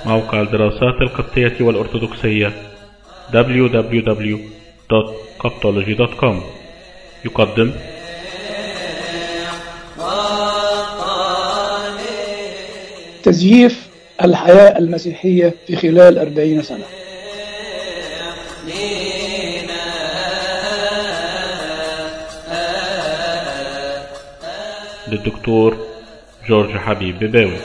موقع الدراسات القبطية والأرثوذكسية www.coptology.com يقدم تزييف الحياة المسيحية في خلال أربعين سنة للدكتور جورج حبيب بباوي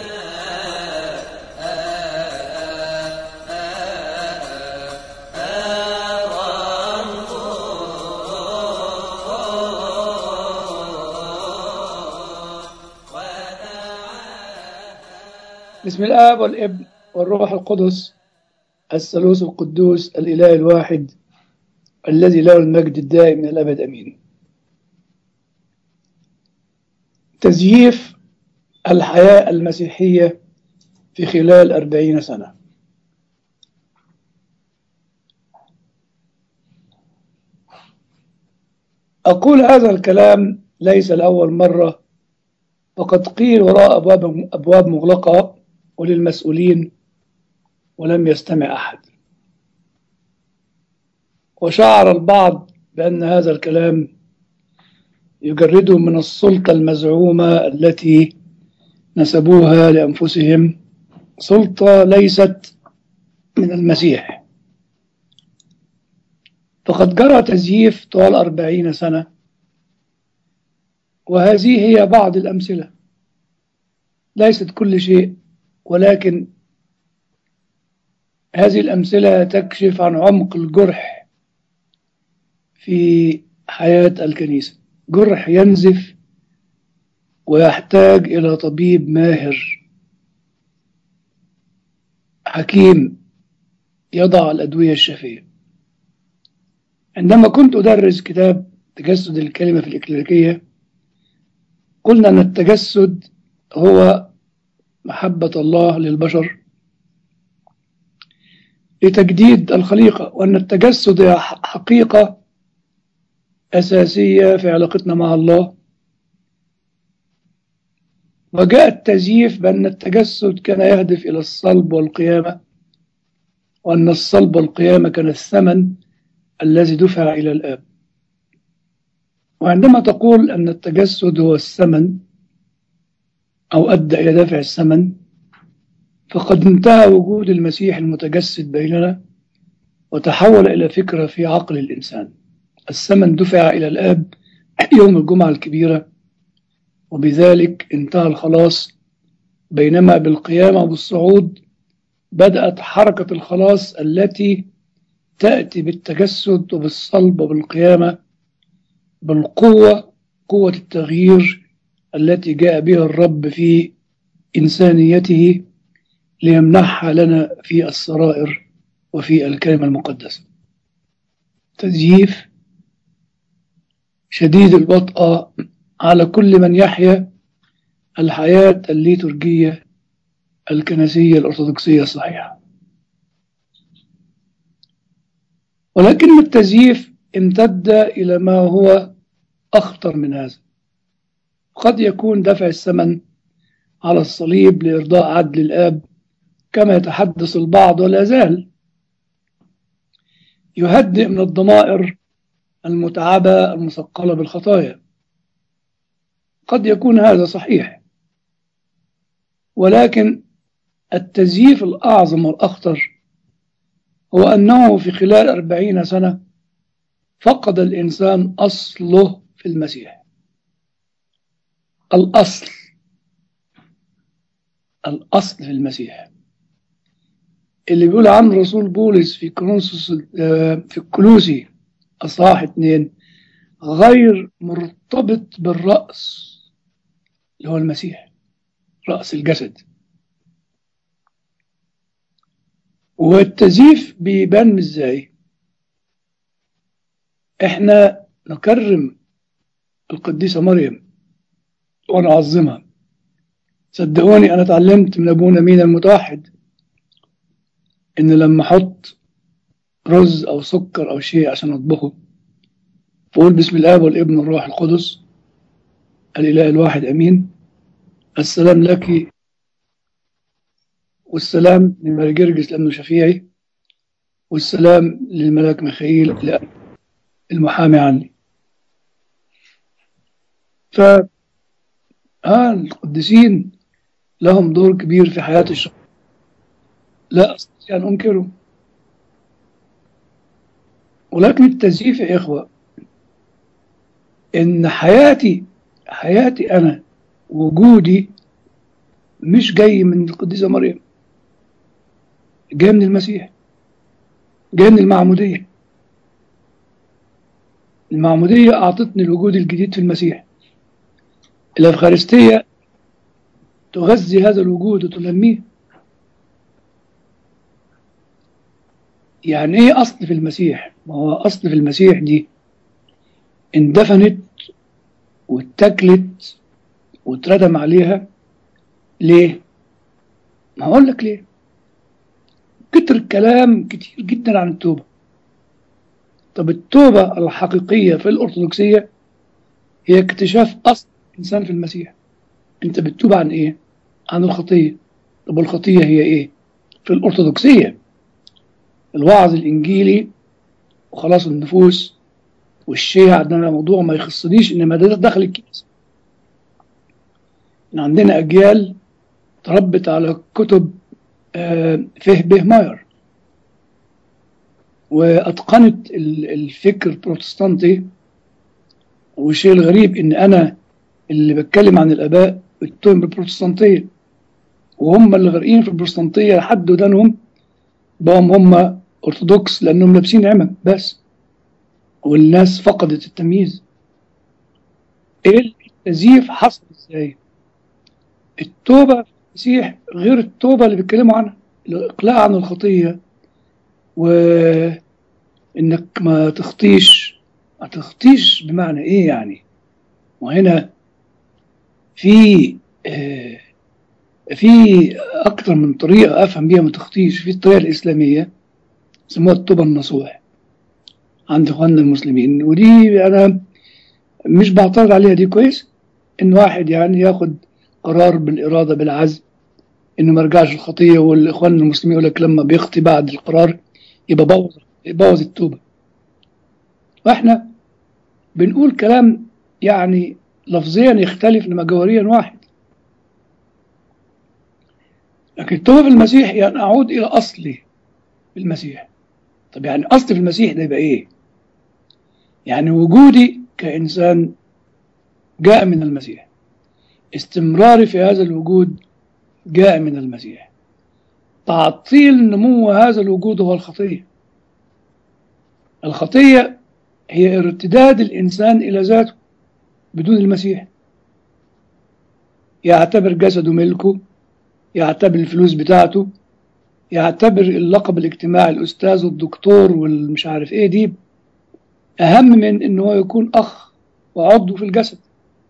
بسم الآب والابن والروح القدس الثالوث القدوس الإله الواحد الذي له المجد الدائم من الأبد أمين تزييف الحياة المسيحية في خلال أربعين سنة أقول هذا الكلام ليس لأول مرة فقد قيل وراء أبواب, أبواب مغلقة وللمسؤولين ولم يستمع أحد وشعر البعض بأن هذا الكلام يجرده من السلطة المزعومة التي نسبوها لأنفسهم سلطة ليست من المسيح فقد جرى تزييف طوال أربعين سنة وهذه هي بعض الأمثلة ليست كل شيء ولكن هذه الأمثلة تكشف عن عمق الجرح في حياة الكنيسة جرح ينزف ويحتاج إلى طبيب ماهر حكيم يضع الأدوية الشافية عندما كنت أدرس كتاب تجسد الكلمة في الإكليريكية قلنا أن التجسد هو محبة الله للبشر لتجديد الخليقة وأن التجسد هي حقيقة أساسية في علاقتنا مع الله وجاء التزييف بأن التجسد كان يهدف إلى الصلب والقيامة وأن الصلب والقيامة كان الثمن الذي دفع إلى الآب وعندما تقول أن التجسد هو الثمن أو أدى إلى دفع الثمن فقد انتهى وجود المسيح المتجسد بيننا وتحول إلى فكرة في عقل الإنسان الثمن دفع إلى الآب يوم الجمعة الكبيرة وبذلك انتهى الخلاص بينما بالقيامة والصعود بدأت حركة الخلاص التي تأتي بالتجسد وبالصلب وبالقيامة بالقوة قوة التغيير التي جاء بها الرب في إنسانيته ليمنحها لنا في السرائر وفي الكلمة المقدسة تزييف شديد الوطأة على كل من يحيا الحياة الليتورجية الكنسية الأرثوذكسية الصحيحة ولكن التزييف امتد إلى ما هو أخطر من هذا قد يكون دفع الثمن على الصليب لإرضاء عدل الآب كما يتحدث البعض ولا زال يهدئ من الضمائر المتعبة المثقلة بالخطايا قد يكون هذا صحيح ولكن التزييف الأعظم والأخطر هو أنه في خلال أربعين سنة فقد الإنسان أصله في المسيح الأصل الأصل في المسيح اللي بيقول عنه رسول بولس في كرونسوس في الكلوسي أصحاح اتنين غير مرتبط بالرأس اللي هو المسيح رأس الجسد والتزييف بيبان ازاي احنا نكرم القديسة مريم ونعظمها صدقوني انا اتعلمت من ابونا مين المتوحد ان لما احط رز او سكر او شيء عشان اطبخه فقول بسم الاب والابن والروح القدس الاله الواحد امين السلام لك والسلام لملك جرجس لأنه شفيعي والسلام للملاك ميخائيل لأنه المحامي عني ف آه القديسين لهم دور كبير في حياة الشخص لا أستطيع أن أنكره ولكن التزييف يا إخوة إن حياتي حياتي أنا وجودي مش جاي من القديسة مريم جاي من المسيح جاي من المعمودية المعمودية أعطتني الوجود الجديد في المسيح الأفخارستية تغذي هذا الوجود وتنميه يعني ايه اصل في المسيح ما هو اصل في المسيح دي اندفنت واتكلت واتردم عليها ليه ما هقول لك ليه كتر الكلام كتير جدا عن التوبة طب التوبة الحقيقية في الأرثوذكسية هي اكتشاف أصل الإنسان في المسيح أنت بتتوب عن إيه؟ عن الخطية طب الخطية هي إيه؟ في الأرثوذكسية الوعظ الإنجيلي وخلاص النفوس والشيع ده موضوع ما يخصنيش إنما ده داخل الكنيسة عندنا أجيال تربت على كتب فيه به ماير وأتقنت الفكر البروتستانتي والشيء الغريب إن أنا اللي بتكلم عن الآباء بتهم بالبروتستانتية وهم اللي غارقين في البروتستانتية لحد ودانهم بقوا هم أرثوذكس لأنهم لابسين عمم بس والناس فقدت التمييز إيه التزييف حصل إزاي؟ التوبة في المسيح غير التوبة اللي بيتكلموا عنها الإقلاع عن الخطية وإنك ما تخطيش ما تخطيش بمعنى إيه يعني؟ وهنا في آه في أكتر من طريقة أفهم بيها ما تخطيش في الطريقة الإسلامية يسموها التوبة النصوح عند إخواننا المسلمين ودي أنا مش بعترض عليها دي كويس إن واحد يعني ياخد قرار بالإرادة بالعزم إنه ما يرجعش الخطية والإخوان المسلمين يقول لك لما بيخطي بعد القرار يبقى بوظ يبوظ التوبة وإحنا بنقول كلام يعني لفظيا يختلف لما جوهريا واحد لكن التوبة في المسيح يعني أعود إلى أصلي في المسيح طب يعني أصلي في المسيح ده يبقى إيه؟ يعني وجودي كإنسان جاء من المسيح استمراري في هذا الوجود جاء من المسيح تعطيل نمو هذا الوجود هو الخطية الخطية هي ارتداد الإنسان إلى ذاته بدون المسيح يعتبر جسده ملكه يعتبر الفلوس بتاعته يعتبر اللقب الاجتماعي الأستاذ والدكتور والمش عارف إيه دي أهم من إن هو يكون أخ وعضو في الجسد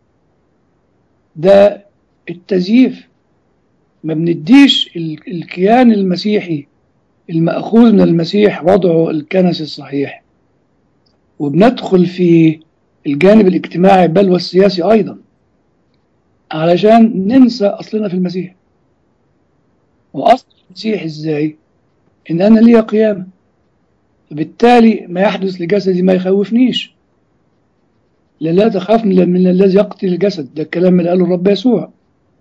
ده التزييف ما بنديش الكيان المسيحي المأخوذ من المسيح وضعه الكنسي الصحيح وبندخل في الجانب الاجتماعي بل والسياسي أيضا علشان ننسى أصلنا في المسيح وأصل المسيح إزاي إن أنا ليا قيامة فبالتالي ما يحدث لجسدي ما يخوفنيش لا تخاف من, من الذي يقتل الجسد ده الكلام اللي قاله الرب يسوع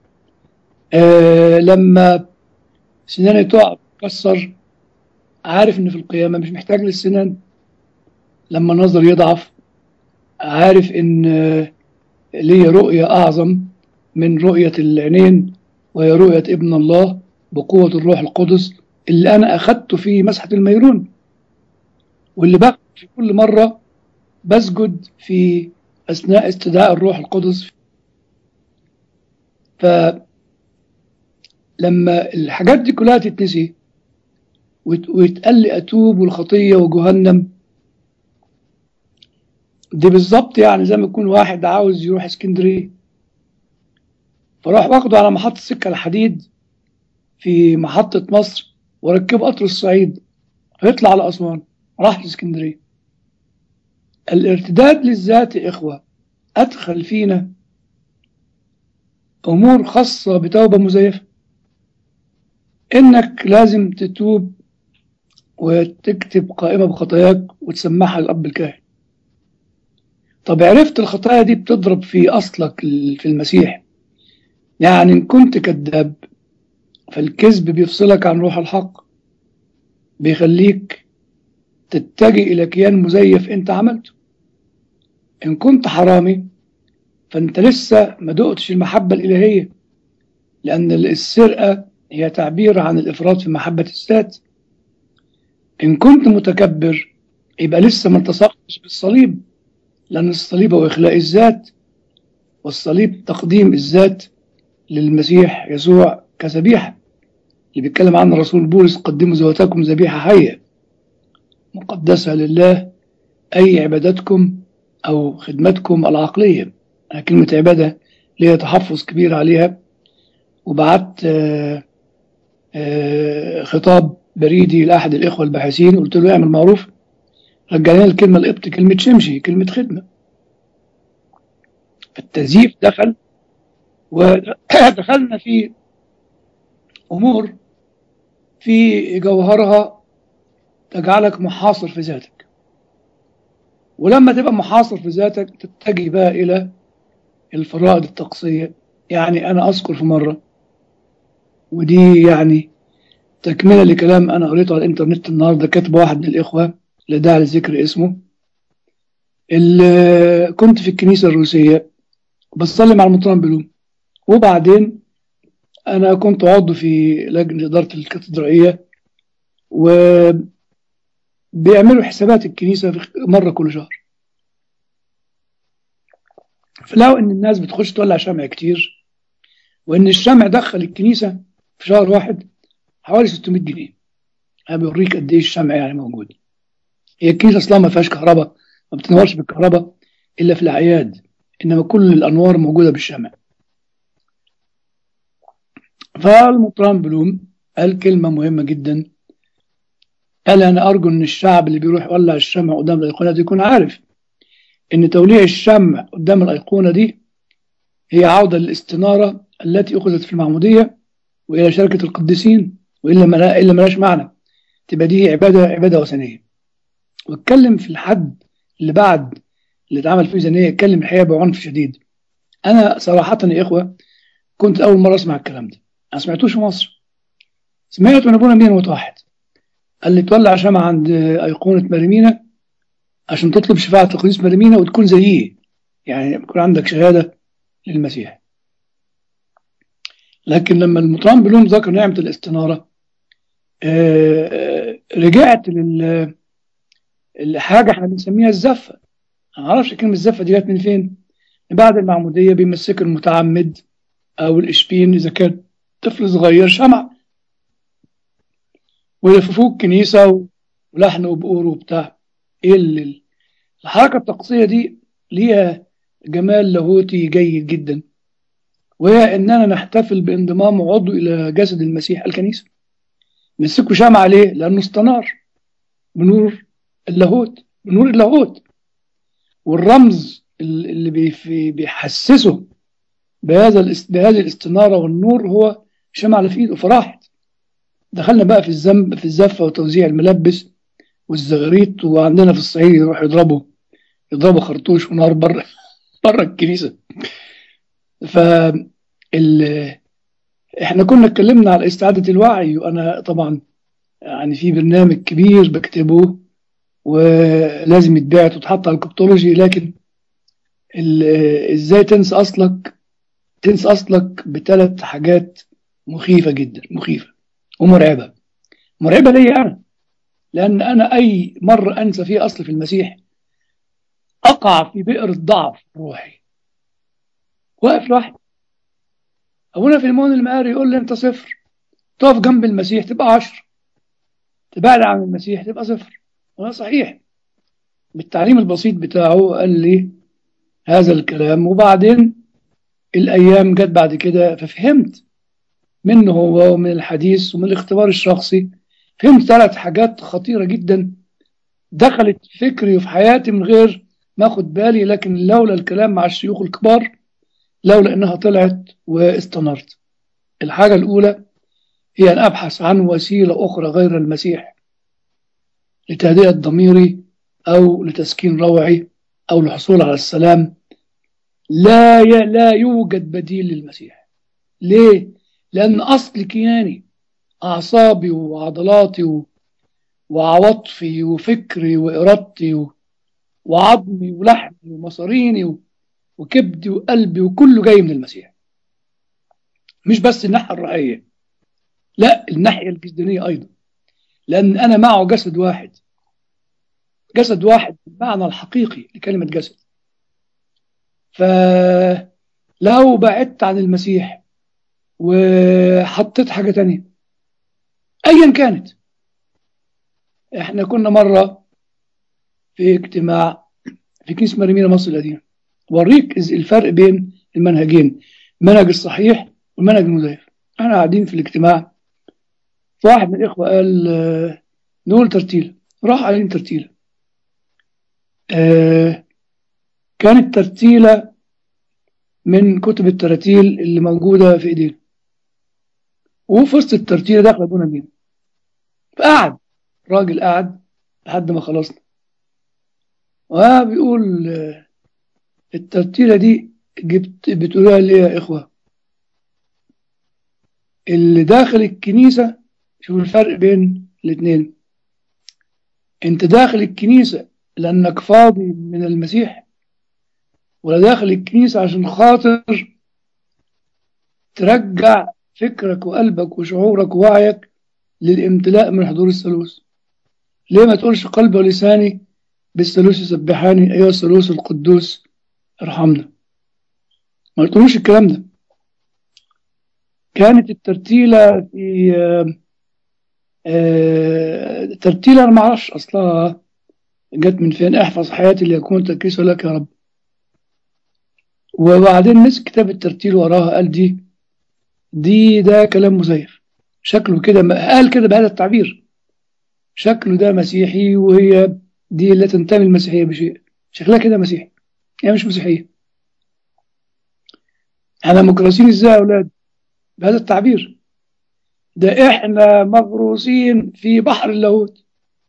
آه لما سناني تقع تكسر عارف ان في القيامة مش محتاج للسنان لما النظر يضعف عارف ان آه لي رؤية أعظم من رؤية العينين وهي رؤية ابن الله بقوة الروح القدس اللي أنا أخدته في مسحة الميرون واللي بقى في كل مرة بسجد في أثناء استدعاء الروح القدس فلما الحاجات دي كلها تتنسي ويتقال لي أتوب والخطية وجهنم دي بالظبط يعني زي ما يكون واحد عاوز يروح اسكندرية فراح واخده على محطة سكة الحديد في محطة مصر وركبه قطر الصعيد فيطلع على أسوان راح لاسكندرية الارتداد للذات يا إخوة أدخل فينا أمور خاصة بتوبة مزيفة إنك لازم تتوب وتكتب قائمة بخطاياك وتسمعها للأب الكاهن طب عرفت الخطايا دي بتضرب في أصلك في المسيح يعني إن كنت كذاب فالكذب بيفصلك عن روح الحق بيخليك تتجه إلى كيان مزيف أنت عملته إن كنت حرامي فأنت لسه ما دقتش المحبة الإلهية لأن السرقة هي تعبير عن الإفراط في محبة الذات إن كنت متكبر يبقى لسه ما انتصرتش بالصليب لأن الصليب هو إخلاء الذات والصليب تقديم الذات للمسيح يسوع كذبيحة اللي بيتكلم عنه الرسول بولس قدموا ذواتكم ذبيحة حية مقدسة لله أي عبادتكم أو خدمتكم العقلية كلمة عبادة ليها تحفظ كبير عليها وبعت آآ آآ خطاب بريدي لأحد الإخوة الباحثين قلت له اعمل معروف رجعنا الكلمة القبط كلمة شمشي كلمة خدمة التزييف دخل ودخلنا في أمور في جوهرها تجعلك محاصر في ذاتك ولما تبقى محاصر في ذاتك تتجه بقى إلى الفرائض الطقسية يعني أنا أذكر في مرة ودي يعني تكملة لكلام أنا قريته على الإنترنت النهاردة كاتب واحد من الإخوة لا داعي لذكر اسمه اللي كنت في الكنيسة الروسية بصلي مع المطران بلوم وبعدين أنا كنت عضو في لجنة إدارة الكاتدرائية وبيعملوا حسابات الكنيسة مرة كل شهر فلقوا إن الناس بتخش تولع شمع كتير وإن الشمع دخل الكنيسة في شهر واحد حوالي 600 جنيه أنا بيوريك قد إيه الشمع يعني موجود هي الكنيسة أصلا ما فيهاش كهرباء ما بتنورش بالكهرباء إلا في الأعياد إنما كل الأنوار موجودة بالشمع فالمطران بلوم قال كلمة مهمة جدا قال أنا أرجو إن الشعب اللي بيروح يولع الشمع قدام الأيقونة دي يكون عارف إن توليع الشمع قدام الأيقونة دي هي عودة للاستنارة التي أخذت في المعمودية وإلى شركة القديسين وإلا ما إلا ملاش معنى تبقى دي عبادة عبادة وثنية واتكلم في الحد اللي بعد اللي اتعمل فيه زنية اتكلم الحقيقة بعنف شديد أنا صراحة يا إخوة كنت أول مرة أسمع الكلام ده ما سمعتوش في مصر سمعت من أبونا مين واحد قال لي تولع شمعة عند أيقونة مريمينا عشان تطلب شفاعة القديس مريمينا وتكون زيه يعني يكون عندك شهادة للمسيح لكن لما المطران بلوم ذكر نعمة الاستنارة آه رجعت لل الحاجة احنا بنسميها الزفة ما اعرفش كلمة الزفة دي جت من فين بعد المعمودية بيمسك المتعمد أو الإشبين إذا كان طفل صغير شمع ويلففوه الكنيسة ولحن وبقور وبتاع إيه اللي الحركة الطقسية دي ليها جمال لاهوتي جيد جدا وهي إننا نحتفل بانضمام عضو إلى جسد المسيح الكنيسة مسكوا شمع ليه؟ لأنه استنار بنور اللاهوت بنور اللاهوت والرمز اللي بيحسسه بهذا بهذه الاستنارة والنور هو شمع اللي في ايده فراحت دخلنا بقى في الذنب في الزفة وتوزيع الملبس والزغاريت وعندنا في الصعيد يروح يضربوا يضربوا خرطوش ونار بره بره الكنيسة ف احنا كنا اتكلمنا على استعادة الوعي وانا طبعا يعني في برنامج كبير بكتبه ولازم يتبعت وتحط على الكبتولوجي لكن ازاي تنسى اصلك تنسى اصلك بثلاث حاجات مخيفة جدا مخيفة ومرعبة مرعبة ليا انا لان انا اي مرة انسى فيها اصل في المسيح اقع في بئر الضعف الروحي واقف لوحدي ابونا في المون المقاري يقول لي انت صفر تقف جنب المسيح تبقى عشر تبعد عن المسيح تبقى صفر وده صحيح بالتعليم البسيط بتاعه قال لي هذا الكلام وبعدين الأيام جت بعد كده ففهمت منه هو ومن الحديث ومن الاختبار الشخصي فهمت ثلاث حاجات خطيرة جدا دخلت فكري وفي حياتي من غير ما أخد بالي لكن لولا الكلام مع الشيوخ الكبار لولا إنها طلعت واستنرت الحاجة الأولى هي أن أبحث عن وسيلة أخرى غير المسيح لتهدئة ضميري أو لتسكين روعي أو للحصول على السلام لا ي... لا يوجد بديل للمسيح ليه؟ لأن أصل كياني أعصابي وعضلاتي و... وعواطفي وفكري وإرادتي و... وعظمي ولحمي ومصاريني و... وكبدي وقلبي وكله جاي من المسيح مش بس الناحية الرأية لا الناحية الجسدانية أيضا لأن أنا معه جسد واحد جسد واحد بالمعنى الحقيقي لكلمة جسد فلو بعدت عن المسيح وحطيت حاجة تانية أيا كانت احنا كنا مرة في اجتماع في كنيسة مريمينا مصر القديمة وريك الفرق بين المنهجين المنهج الصحيح والمنهج المزيف احنا قاعدين في الاجتماع فواحد من الإخوة قال آه، نقول ترتيلة راح علينا ترتيلة آه، كانت ترتيلة من كتب التراتيل اللي موجودة في إيدينا وفي وسط الترتيلة داخل أبونا مين فقعد راجل قعد لحد ما خلصنا وبيقول آه، الترتيلة دي جبت بتقولها ليه يا إخوة اللي داخل الكنيسة شوف الفرق بين الاثنين انت داخل الكنيسة لأنك فاضي من المسيح ولا داخل الكنيسة عشان خاطر ترجع فكرك وقلبك وشعورك ووعيك للامتلاء من حضور الثالوث ليه ما تقولش قلبي ولساني بالثالوث يسبحاني أيها الثالوث القدوس ارحمنا ما تقولوش الكلام ده كانت الترتيلة في آه، آه، ترتيلة أنا ما أعرفش أصلها جت من فين احفظ حياتي ليكون تركيزه لك يا رب وبعدين مسك كتاب الترتيل وراها قال دي دي ده كلام مزيف شكله كده قال كده بهذا التعبير شكله ده مسيحي وهي دي لا تنتمي المسيحية بشيء شكلها كده مسيحي هي مش مسيحية احنا مكرسين ازاي يا اولاد بهذا التعبير ده احنا مغروسين في بحر اللاهوت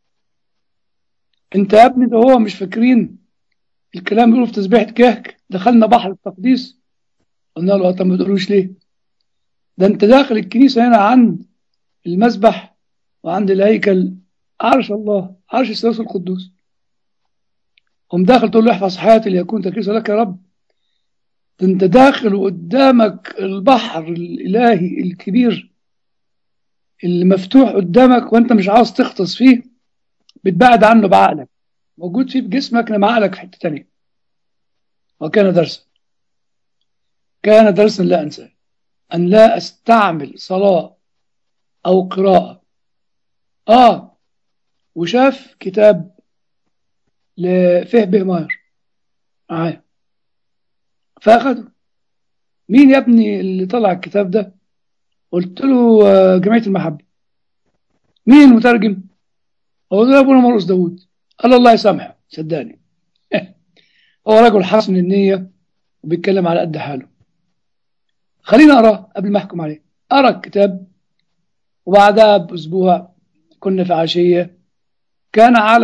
انت يا ابني ده هو مش فاكرين الكلام بيقولوا في تسبيحة كهك دخلنا بحر التقديس قلنا له طب ما تقولوش ليه ده انت داخل الكنيسة هنا عند المسبح وعند الهيكل عرش الله عرش الثالوث القدوس قم داخل تقول له احفظ حياتي ليكون تكريسه لك يا رب ده انت داخل وقدامك البحر الالهي الكبير اللي مفتوح قدامك وانت مش عاوز تغطس فيه بتبعد عنه بعقلك موجود فيه بجسمك انما عقلك في حته تانية وكان درسا كان درسا لا انساه ان لا استعمل صلاه او قراءه اه وشاف كتاب لفه بهماير معايا فاخده مين يا ابني اللي طلع الكتاب ده قلت له آه، جمعيه المحبه مين المترجم هو ده ابونا مرقس داوود قال الله يسامحه صدقني هو رجل حسن النيه وبيتكلم على قد حاله خليني اقراه قبل ما احكم عليه اقرا الكتاب وبعدها باسبوع كنا في عشيه كان على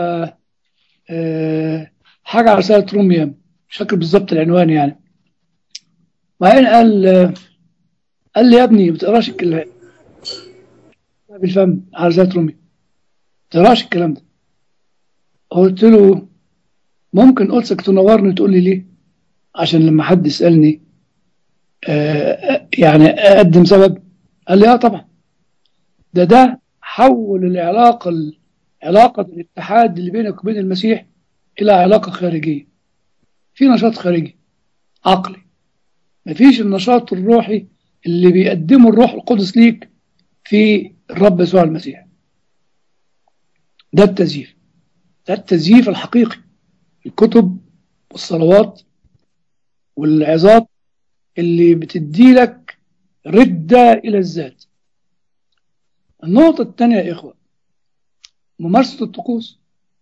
آه، حاجه على رساله روميا مش فاكر بالظبط العنوان يعني بعدين قال آه، قال لي يا ابني ما بتقراش الكلام بالفم على رساله روميا ما بتقراش الكلام ده قلت له ممكن قدسك تنورني تقول لي ليه عشان لما حد يسالني آه، يعني اقدم سبب قال لي اه طبعا ده ده حول العلاقه علاقه الاتحاد اللي بينك وبين المسيح الى علاقه خارجيه في نشاط خارجي عقلي مفيش النشاط الروحي اللي بيقدمه الروح القدس ليك في الرب يسوع المسيح ده التزييف ده التزييف الحقيقي الكتب والصلوات والعظات اللي بتدي لك ردة إلى الذات النقطة الثانية يا إخوة ممارسة الطقوس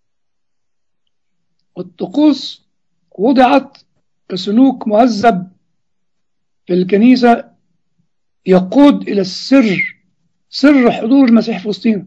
والطقوس وضعت كسلوك مهذب في الكنيسة يقود إلى السر سر حضور المسيح في وسطينا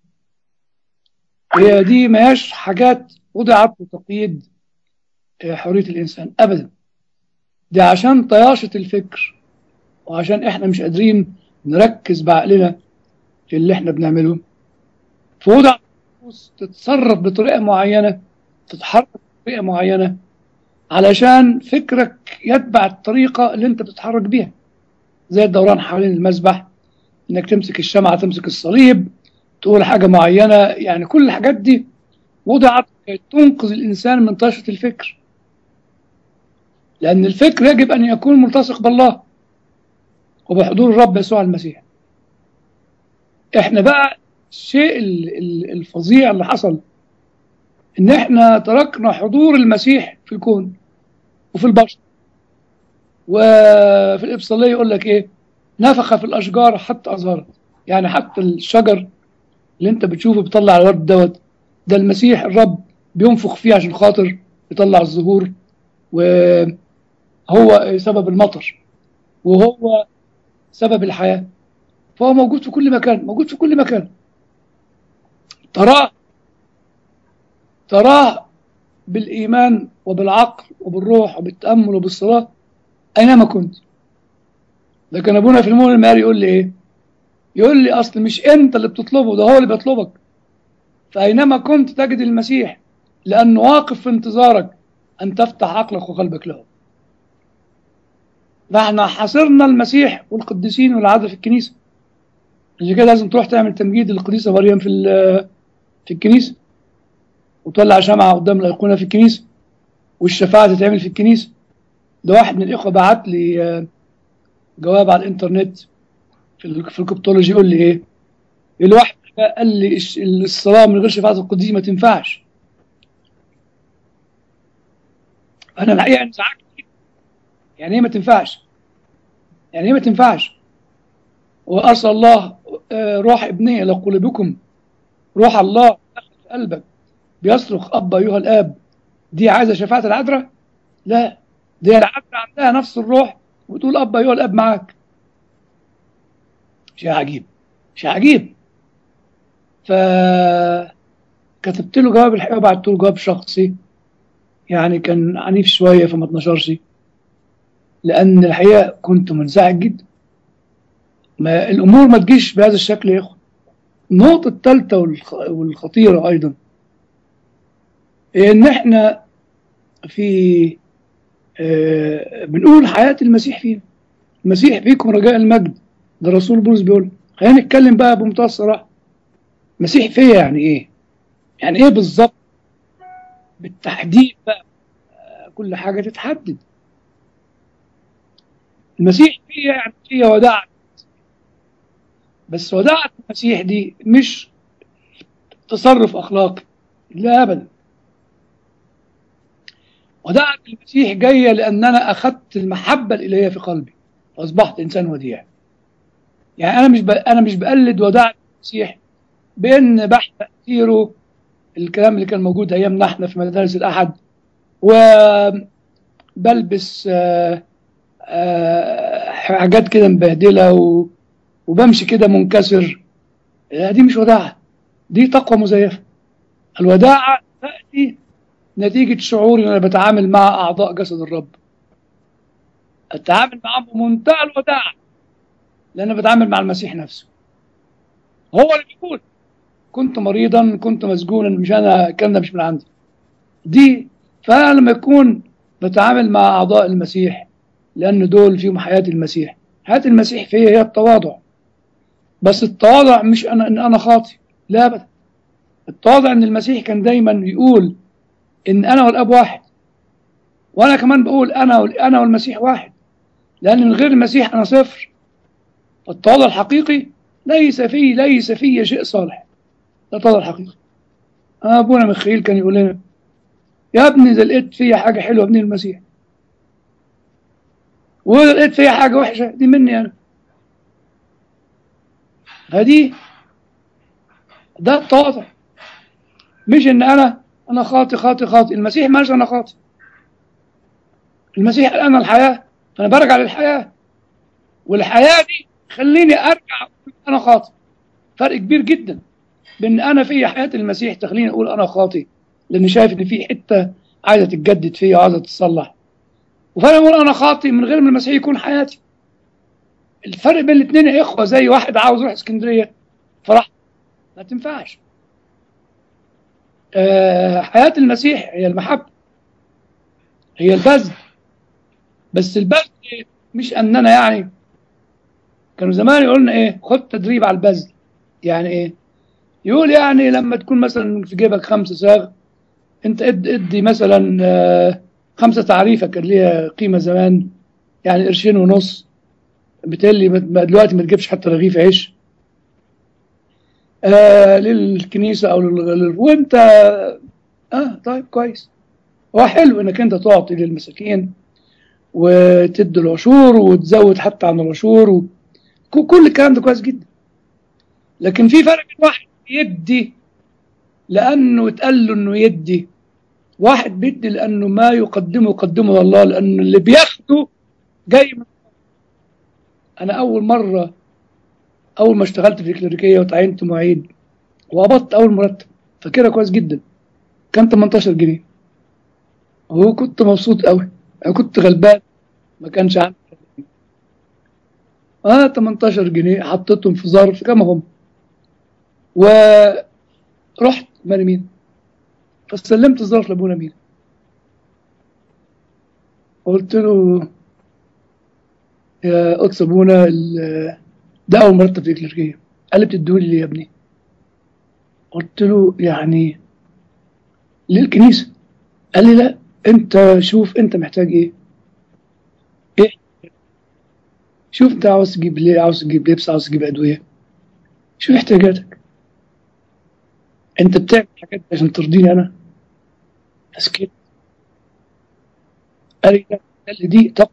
هي دي ما هيش حاجات وضعت لتقييد آه، حرية الإنسان أبدا دي عشان طياشة الفكر وعشان إحنا مش قادرين نركز بعقلنا في اللي إحنا بنعمله فوضع النفوس تتصرف بطريقة معينة تتحرك بطريقة معينة علشان فكرك يتبع الطريقة اللي أنت بتتحرك بيها زي الدوران حوالين المسبح إنك تمسك الشمعة تمسك الصليب تقول حاجة معينة يعني كل الحاجات دي وضعت كي تنقذ الإنسان من طيشة الفكر لأن الفكر يجب أن يكون ملتصق بالله وبحضور الرب يسوع المسيح احنا بقى الشيء ال- ال- الفظيع اللي حصل ان احنا تركنا حضور المسيح في الكون وفي البشر وفي الإبصالية يقول لك ايه نفخ في الأشجار حتى أظهرت يعني حتى الشجر اللي انت بتشوفه بيطلع الورد دوت ده المسيح الرب بينفخ فيه عشان خاطر يطلع الزهور وهو سبب المطر وهو سبب الحياة فهو موجود في كل مكان موجود في كل مكان تراه تراه بالإيمان وبالعقل وبالروح وبالتأمل وبالصلاة أينما كنت لكن أبونا في المول المالي يقول لي إيه يقول لي أصل مش أنت اللي بتطلبه ده هو اللي بيطلبك فأينما كنت تجد المسيح لأنه واقف في انتظارك أن تفتح عقلك وقلبك له فاحنا حاصرنا المسيح والقديسين والعذراء في الكنيسة عشان كده لازم تروح تعمل تمجيد للقديسة مريم في ال- في الكنيسة وتولع شمعة قدام الأيقونة في الكنيسة والشفاعة تتعمل في الكنيسة ده واحد من الإخوة بعت لي آه، جواب على الإنترنت في ال- في الكبتولوجي يقول لي إيه؟ الواحد قال لي الش- الصلاة من غير شفاعة القديس ما تنفعش أنا الحقيقة انزعجت جداً. يعني إيه ما تنفعش؟ يعني إيه ما تنفعش؟ وأرسل الله آه، روح ابنه إلى قلوبكم روح الله دخل في قلبك بيصرخ أب أيها الآب دي عايزة شفاعة العذراء؟ لا دي العذراء عندها نفس الروح وتقول أب أيها الآب معاك شيء عجيب شيء عجيب فكتبت له جواب الحقيقة وبعت له جواب شخصي يعني كان عنيف شوية فما اتنشرش لأن الحقيقة كنت منزعج جدا ما الأمور ما تجيش بهذا الشكل يا إخوة النقطة الثالثة والخ- والخطيرة أيضا إن إحنا في آه، بنقول حياة المسيح فينا المسيح فيكم رجاء المجد ده الرسول بولس بيقول خلينا نتكلم بقى بمنتهى الصراحة المسيح فيا يعني إيه؟ يعني إيه بالظبط؟ بالتحديد بقى آه، كل حاجة تتحدد المسيح فيا يعني فيا وداعة بس وداعة المسيح دي مش تصرف أخلاقي لا أبدا وداعة المسيح جاية لأن أنا أخذت المحبة الإلهية في قلبي وأصبحت إنسان وديع يعني أنا مش ب... أنا مش بقلد وداعة المسيح بإن بحث تأثيره الكلام اللي كان موجود أيامنا إحنا في مدارس الأحد وبلبس آه، آه، حاجات كده مبهدلة و... وبمشي كده منكسر لا دي مش وداعة دي تقوى مزيفة الوداعة تأتي نتيجة شعوري أنا بتعامل مع أعضاء جسد الرب أتعامل معهم بمنتهى الوداعة لأن أنا بتعامل مع المسيح نفسه هو اللي بيقول كنت مريضا كنت مسجونا مش أنا الكلام ده مش من عندي دي فأنا لما يكون بتعامل مع أعضاء المسيح لأن دول فيهم حياة المسيح حياة المسيح فيها هي التواضع بس التواضع مش أنا إن أنا خاطئ لا أبدا التواضع إن المسيح كان دايما يقول إن أنا والأب واحد وأنا كمان بقول أنا وال- أنا والمسيح واحد لأن من غير المسيح أنا صفر التواضع الحقيقي ليس فيه ليس فيه شيء صالح ده التواضع الحقيقي أبونا مخيل كان يقول لنا يا ابني إذا لقيت فيا حاجة حلوة ابني المسيح وإذا لقيت فيا حاجة وحشة دي مني أنا فدي ده التواضع مش ان انا انا خاطي خاطي خاطي المسيح ما قالش انا خاطي المسيح قال انا الحياه فانا برجع للحياه والحياه دي خليني ارجع أقول انا خاطي فرق كبير جدا بين انا في حياه المسيح تخليني اقول انا خاطي لاني شايف ان في حته عايزه تتجدد فيا وعايزه تتصلح وفرق اقول انا خاطي من غير ما المسيح يكون حياتي الفرق بين الاثنين يا اخوه زي واحد عاوز يروح اسكندريه فراح ما تنفعش آه حياه المسيح هي المحبه هي البذل بس البذل مش اننا يعني كانوا زمان يقولنا ايه خد تدريب على البذل يعني ايه يقول يعني لما تكون مثلا في جيبك خمسة صاغ انت ادي, ادي مثلا آه خمسة تعريفة كان ليها قيمة زمان يعني قرشين ونص بالتالي دلوقتي ما تجيبش حتى رغيف عيش آه للكنيسة أو لل... وأنت آه طيب كويس هو حلو إنك أنت تعطي للمساكين وتدي العشور وتزود حتى عن العشور و... كل الكلام ده كويس جدا لكن في فرق بين واحد يدي لأنه اتقال له إنه يدي واحد بيدي لأنه ما يقدمه يقدمه الله لأنه اللي بياخده جاي من أنا أول مرة أول ما اشتغلت في الكليريكية وتعينت معيد وقبضت أول مرتب فاكرها كويس جدا كان 18 جنيه وكنت مبسوط قوي أنا كنت غلبان ما كانش عندي اه 18 جنيه حطيتهم في ظرف كما هم ورحت مرمين فسلمت الظرف لابونا مين قلت له يا قدس ابونا ده اول مرتب في الكليركيه قال لي بتدوني ليه يا ابني قلت له يعني للكنيسه قال لي لا انت شوف انت محتاج ايه ايه شوف انت عاوز تجيب ليه عاوز تجيب لبس عاوز تجيب ادويه شوف احتياجاتك انت بتعمل حاجات عشان ترضيني انا بس كده قال لي لا قال لي دي تقوى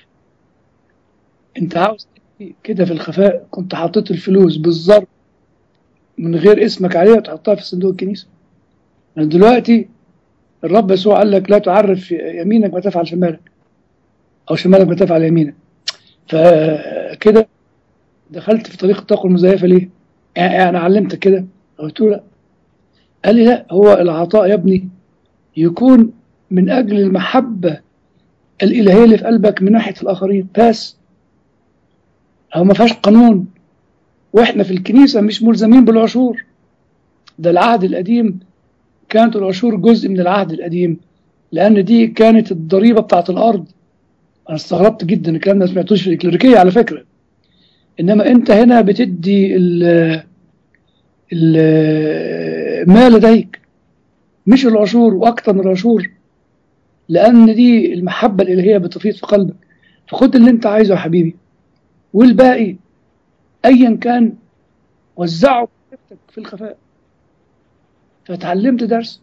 انت عاوز تدي كده في الخفاء كنت حاطط الفلوس بالظرف من غير اسمك عليها وتحطها في صندوق الكنيسه دلوقتي الرب يسوع قال لك لا تعرف يمينك ما تفعل شمالك او شمالك ما تفعل يمينك فكده دخلت في طريق الطاقه المزيفه ليه؟ يعني انا علمتك كده قلت له لا قال لي لا هو العطاء يا ابني يكون من اجل المحبه الالهيه اللي في قلبك من ناحيه الاخرين بس هو ما فيهاش قانون واحنا في الكنيسه مش ملزمين بالعشور ده العهد القديم كانت العشور جزء من العهد القديم لان دي كانت الضريبه بتاعت الارض انا استغربت جدا الكلام ده ما سمعتوش في الكليريكيه على فكره انما انت هنا بتدي ال ما لديك مش العشور واكتر من العشور لان دي المحبه الالهيه بتفيض في قلبك فخد اللي انت عايزه يا حبيبي والباقي ايا كان وزعه في الخفاء فتعلمت درس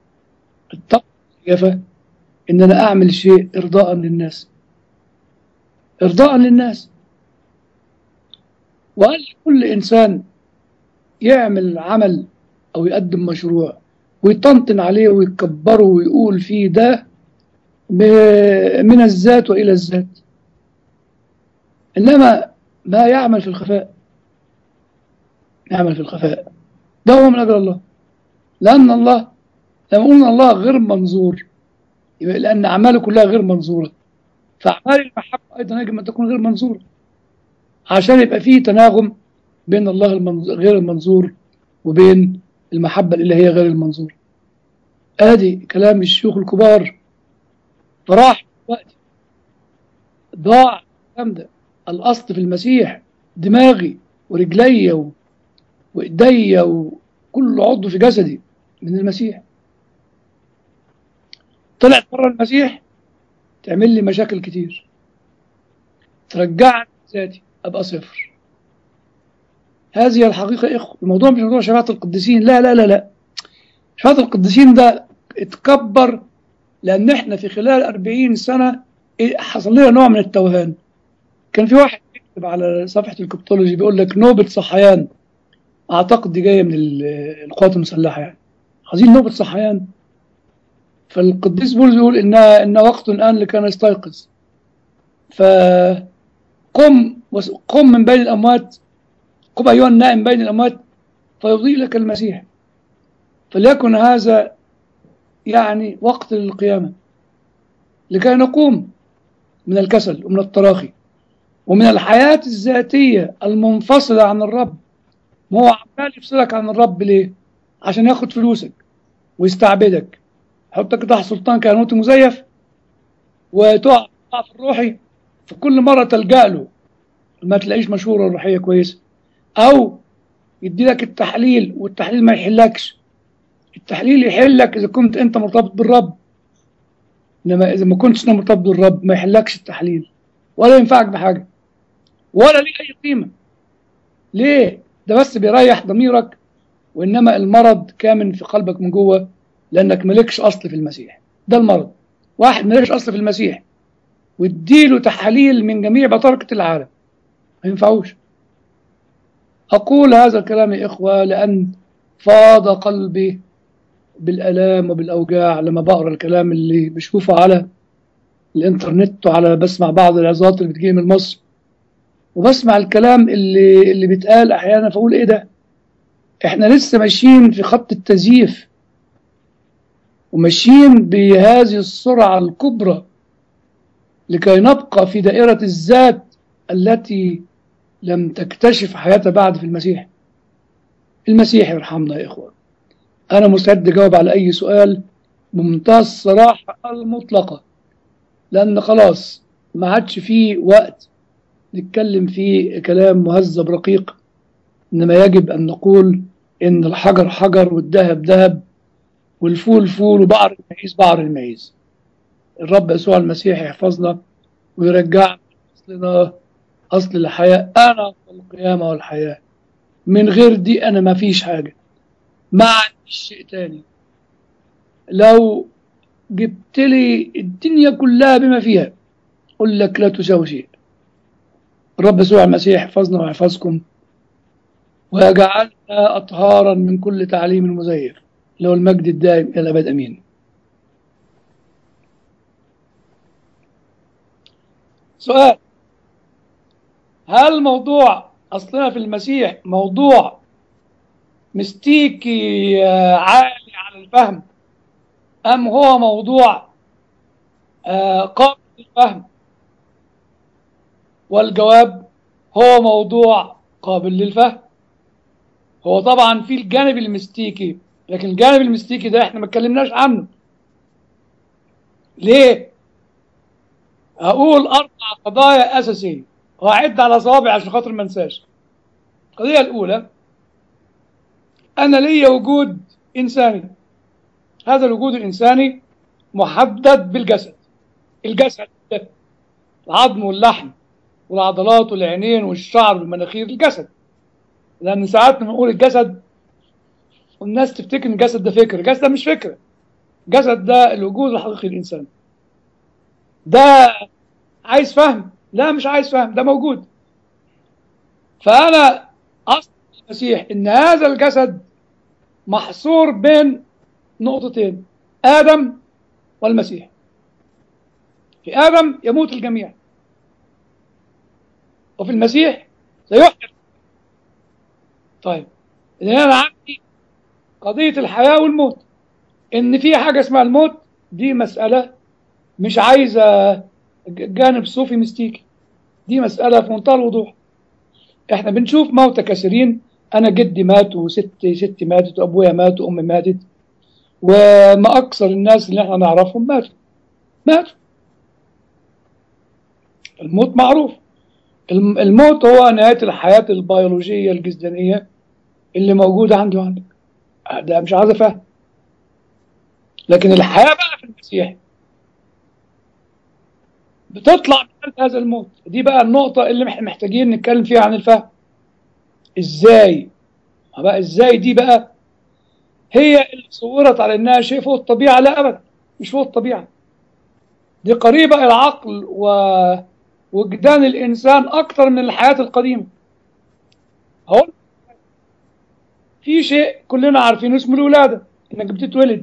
التقوى ان انا اعمل شيء ارضاء للناس ارضاء للناس وقال كل انسان يعمل عمل او يقدم مشروع ويطنطن عليه ويكبره ويقول فيه ده من الذات والى الذات انما ما يعمل في الخفاء يعمل في الخفاء ده هو من اجل الله لان الله لما قلنا الله غير منظور يبقى لان اعماله كلها غير منظوره فاعمال المحبه ايضا يجب ان تكون غير منظوره عشان يبقى فيه تناغم بين الله المنظور غير المنظور وبين المحبه الالهيه غير المنظور ادي كلام الشيوخ الكبار فراح وقت ضاع الكلام ده الاصل في المسيح دماغي ورجلي و... وايديا وكل عضو في جسدي من المسيح طلعت بره المسيح تعمل لي مشاكل كتير ترجعني ذاتي ابقى صفر هذه الحقيقة إخوة الموضوع مش موضوع شفاعة القديسين لا لا لا لا شفاعة القديسين ده اتكبر لأن احنا في خلال 40 سنة حصل لنا نوع من التوهان كان في واحد بيكتب على صفحة الكبتولوجي بيقول لك نوبة صحيان أعتقد دي جاية من القوات المسلحة يعني عايزين نوبة صحيان فالقديس بولس يقول إنها إن وقت الآن لكان يستيقظ فقم قم من بين الأموات قم أيها النائم بين الأموات فيضيء لك المسيح فليكن هذا يعني وقت للقيامة لكي نقوم من الكسل ومن التراخي ومن الحياة الذاتية المنفصلة عن الرب ما هو عمال يفصلك عن الرب ليه؟ عشان ياخد فلوسك ويستعبدك يحطك تحت سلطان كهنوتي مزيف وتقع في الروحي في كل مرة تلجأ له ما تلاقيش مشورة روحية كويسة أو يدي لك التحليل والتحليل ما يحلكش التحليل يحلك إذا كنت أنت مرتبط بالرب إنما إذا ما كنتش أنت مرتبط بالرب ما يحلكش التحليل ولا ينفعك بحاجة ولا ليه أي قيمة ليه؟ ده بس بيريح ضميرك وإنما المرض كامن في قلبك من جوه لأنك مالكش أصل في المسيح ده المرض واحد مالكش أصل في المسيح واديله تحاليل من جميع بطاركة العالم ما ينفعوش أقول هذا الكلام يا إخوة لأن فاض قلبي بالآلام وبالأوجاع لما بقرأ الكلام اللي بشوفه على الإنترنت وعلى بسمع بعض العظات اللي بتجي من مصر وبسمع الكلام اللي اللي بيتقال أحيانا فأقول إيه ده؟ إحنا لسه ماشيين في خط التزييف وماشيين بهذه السرعة الكبرى لكي نبقى في دائرة الذات التي لم تكتشف حياتها بعد في المسيح المسيح يرحمنا يا إخوة أنا مستعد أجاوب على أي سؤال بمنتهى الصراحة المطلقة لأن خلاص ما عادش فيه وقت نتكلم فيه كلام مهذب رقيق إنما يجب أن نقول إن الحجر حجر والذهب ذهب والفول فول وبعر المعيز بعر المعيز الرب يسوع المسيح يحفظنا ويرجعنا أصلنا أصل الحياة أنا القيامة والحياة من غير دي أنا ما فيش حاجة ما عنديش شيء تاني لو جبت لي الدنيا كلها بما فيها أقول لك لا تساوي شيء الرب يسوع المسيح يحفظنا ويحفظكم ويجعلنا أطهارا من كل تعليم مزيف له المجد الدائم إلى الأبد أمين سؤال هل موضوع أصلنا في المسيح موضوع مستيكي عالي على الفهم أم هو موضوع قابل للفهم والجواب هو موضوع قابل للفهم هو طبعا في الجانب المستيكي لكن الجانب المستيكي ده احنا ما اتكلمناش عنه ليه هقول اربع قضايا اساسيه وهعد على صوابعي عشان خاطر ما انساش القضيه الاولى انا ليا وجود انساني هذا الوجود الانساني محدد بالجسد الجسد ده العظم واللحم والعضلات والعينين والشعر والمناخير الجسد لان ساعات لما نقول الجسد والناس تفتكر ان الجسد ده فكره الجسد ده مش فكره الجسد ده الوجود الحقيقي للانسان ده عايز فهم لا مش عايز فهم ده موجود فانا اصل المسيح ان هذا الجسد محصور بين نقطتين ادم والمسيح في ادم يموت الجميع وفي المسيح سيحيى طيب اذا انا عندي قضيه الحياه والموت ان في حاجه اسمها الموت دي مساله مش عايزه جانب صوفي مستيكي دي مساله في منتهى الوضوح احنا بنشوف موتى كثيرين انا جدي مات وستي ستي ماتت وابويا مات وامي ماتت وما اكثر الناس اللي احنا نعرفهم ماتوا ماتوا الموت معروف الموت هو نهايه الحياه البيولوجيه الجسدانيه اللي موجوده عندي وعندك ده مش عايز افهم لكن الحياه بقى في المسيح بتطلع من هذا الموت دي بقى النقطة اللي احنا محتاجين نتكلم فيها عن الفهم ازاي بقى ازاي دي بقى هي اللي صورت على انها شيء فوق الطبيعة لا ابدا مش فوق الطبيعة دي قريبة الى العقل ووجدان الانسان اكتر من الحياة القديمة هقول في شيء كلنا عارفينه اسمه الولادة انك بتتولد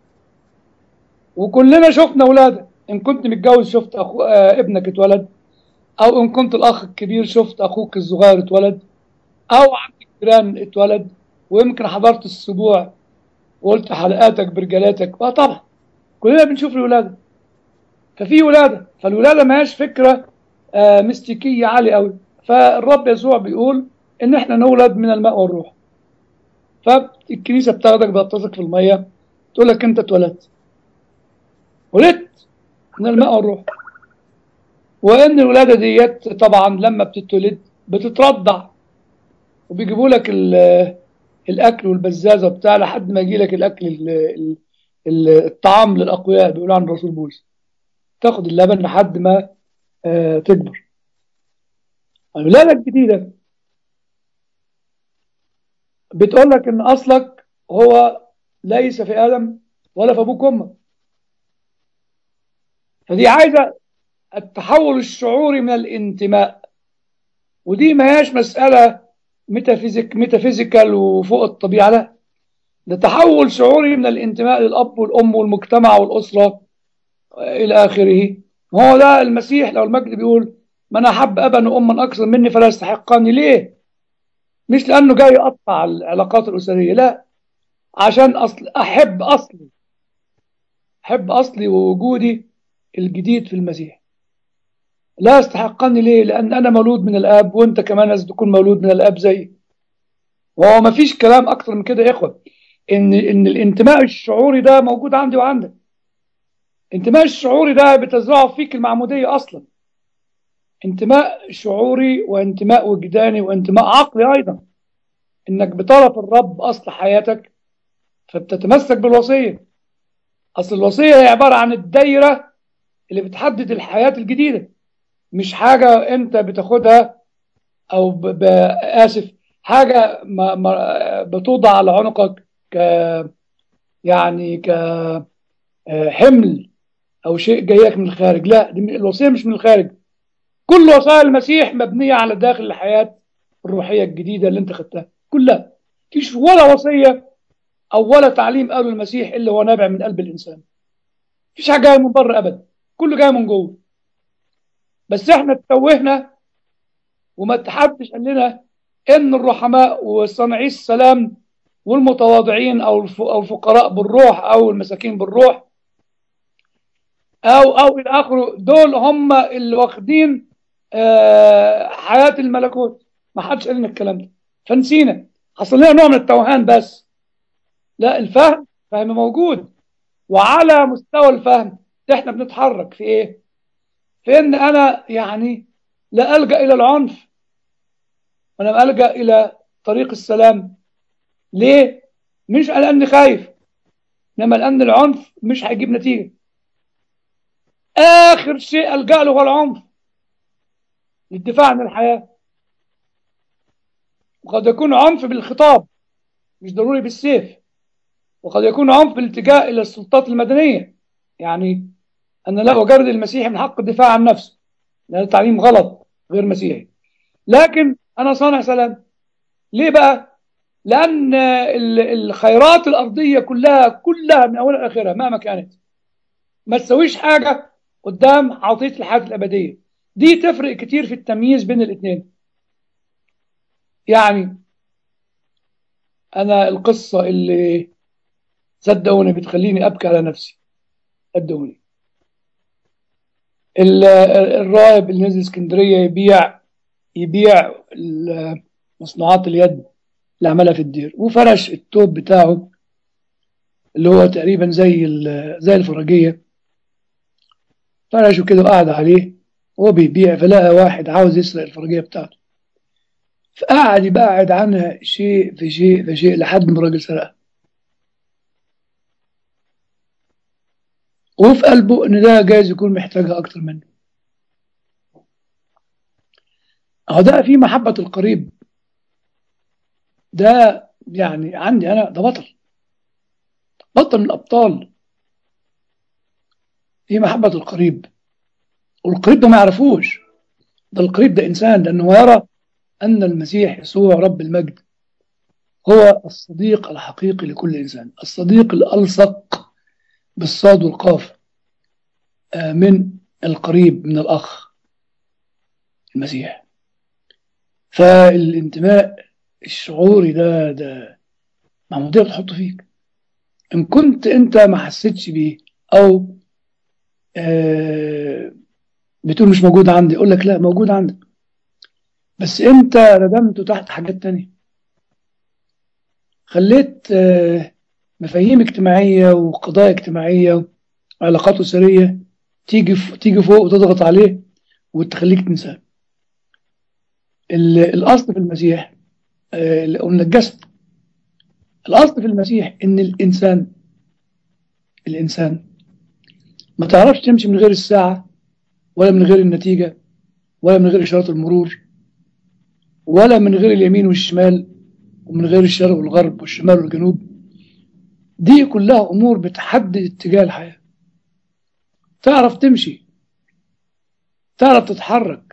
وكلنا شفنا ولادة ان كنت متجوز شفت أخو... آه ابنك اتولد او ان كنت الاخ الكبير شفت اخوك الصغير اتولد او عندك جيران اتولد ويمكن حضرت السبوع وقلت حلقاتك برجالاتك اه طبعا كلنا بنشوف الولاده ففي ولاده فالولاده ما هيش فكره آه مستيكيه عاليه قوي فالرب يسوع بيقول ان احنا نولد من الماء والروح فالكنيسه بتاخدك بتغطسك في الميه تقول لك انت اتولدت ولدت من الماء والروح وان الولاده ديت طبعا لما بتتولد بتترضع وبيجيبوا لك الاكل والبزازه بتاع لحد ما يجي لك الاكل ال ال الطعام للاقوياء بيقول عن الرسول بولس تاخد اللبن لحد ما آه تكبر الولاده الجديده بتقول لك ان اصلك هو ليس في ادم ولا في ابوك وامك فدي عايزه التحول الشعوري من الانتماء ودي ما هياش مساله ميتافيزيك ميتافيزيكال وفوق الطبيعه لا ده تحول شعوري من الانتماء للاب والام والمجتمع والاسره الى اخره ما هو ده المسيح لو المجد بيقول من احب ابا واما اكثر مني فلا يستحقني ليه؟ مش لانه جاي يقطع العلاقات الاسريه لا عشان اصل احب اصلي احب اصلي ووجودي الجديد في المسيح لا يستحقني ليه لان انا مولود من الاب وانت كمان لازم تكون مولود من الاب زيي وهو ما فيش كلام اكتر من كده يا اخوه ان ان الانتماء الشعوري ده موجود عندي وعندك الانتماء الشعوري ده بتزرعه فيك المعموديه اصلا انتماء شعوري وانتماء وجداني وانتماء عقلي ايضا انك بطرف الرب اصل حياتك فبتتمسك بالوصيه اصل الوصيه هي عباره عن الدايره اللي بتحدد الحياه الجديده مش حاجه انت بتاخدها او ب... ب... اسف حاجه ما... ما بتوضع على عنقك ك يعني ك حمل او شيء جايك من الخارج لا دي الوصيه مش من الخارج كل وصايا المسيح مبنيه على داخل الحياه الروحيه الجديده اللي انت خدتها كلها مفيش ولا وصيه او ولا تعليم قاله المسيح الا هو نابع من قلب الانسان مفيش حاجه جايه من بره ابدا كله جاي من جوه بس احنا اتوهنا وما تحدش قال لنا ان الرحماء وصانعي السلام والمتواضعين او او الفقراء بالروح او المساكين بالروح او او الى اخره دول هم اللي واخدين آه حياه الملكوت ما حدش قال لنا الكلام ده فنسينا حصل لنا نوع من التوهان بس لا الفهم فهم موجود وعلى مستوى الفهم احنا بنتحرك في ايه في ان انا يعني لا الجا الى العنف انا الجا الى طريق السلام ليه مش لاني خايف انما لان العنف مش هيجيب نتيجه اخر شيء الجا له هو العنف للدفاع عن الحياه وقد يكون عنف بالخطاب مش ضروري بالسيف وقد يكون عنف بالالتجاء الى السلطات المدنيه يعني ان لا اجرد المسيح من حق الدفاع عن نفسه لان تعليم غلط غير مسيحي لكن انا صانع سلام ليه بقى لان الخيرات الارضيه كلها كلها من اولها لاخرها مهما كانت ما تسويش حاجه قدام عطيه الحياه الابديه دي تفرق كتير في التمييز بين الاثنين يعني انا القصه اللي صدقوني بتخليني ابكي على نفسي صدقوني الراهب اللي نزل اسكندريه يبيع يبيع مصنوعات اليد اللي عملها في الدير وفرش التوب بتاعه اللي هو تقريبا زي زي الفرجيه فرشه كده وقعد عليه وهو بيبيع فلقى واحد عاوز يسرق الفرجيه بتاعته فقعد يبعد عنها شيء في شيء في شيء لحد ما الراجل سرقها وفي قلبه ان ده جايز يكون محتاجها اكتر منه اهو ده في محبة القريب ده يعني عندي انا ده بطل بطل من الابطال في محبة القريب والقريب ده ما يعرفوش ده القريب ده انسان لانه يرى ان المسيح يسوع رب المجد هو الصديق الحقيقي لكل انسان الصديق الالصق بالصاد والقاف من القريب من الأخ المسيح فالانتماء الشعوري ده ده معمودية بتحطه فيك إن كنت أنت ما حسيتش بيه أو آه بتقول مش موجود عندي أقول لك لا موجود عندك بس أنت ردمته تحت حاجات تانية خليت آه مفاهيم اجتماعية وقضايا اجتماعية وعلاقات أسرية تيجي تيجي فوق وتضغط عليه وتخليك تنساه الأصل في المسيح اللي قلنا الجسد الأصل في المسيح إن الإنسان الإنسان ما تعرفش تمشي من غير الساعة ولا من غير النتيجة ولا من غير إشارات المرور ولا من غير اليمين والشمال ومن غير الشرق والغرب والشمال والجنوب دي كلها أمور بتحدد اتجاه الحياة تعرف تمشي تعرف تتحرك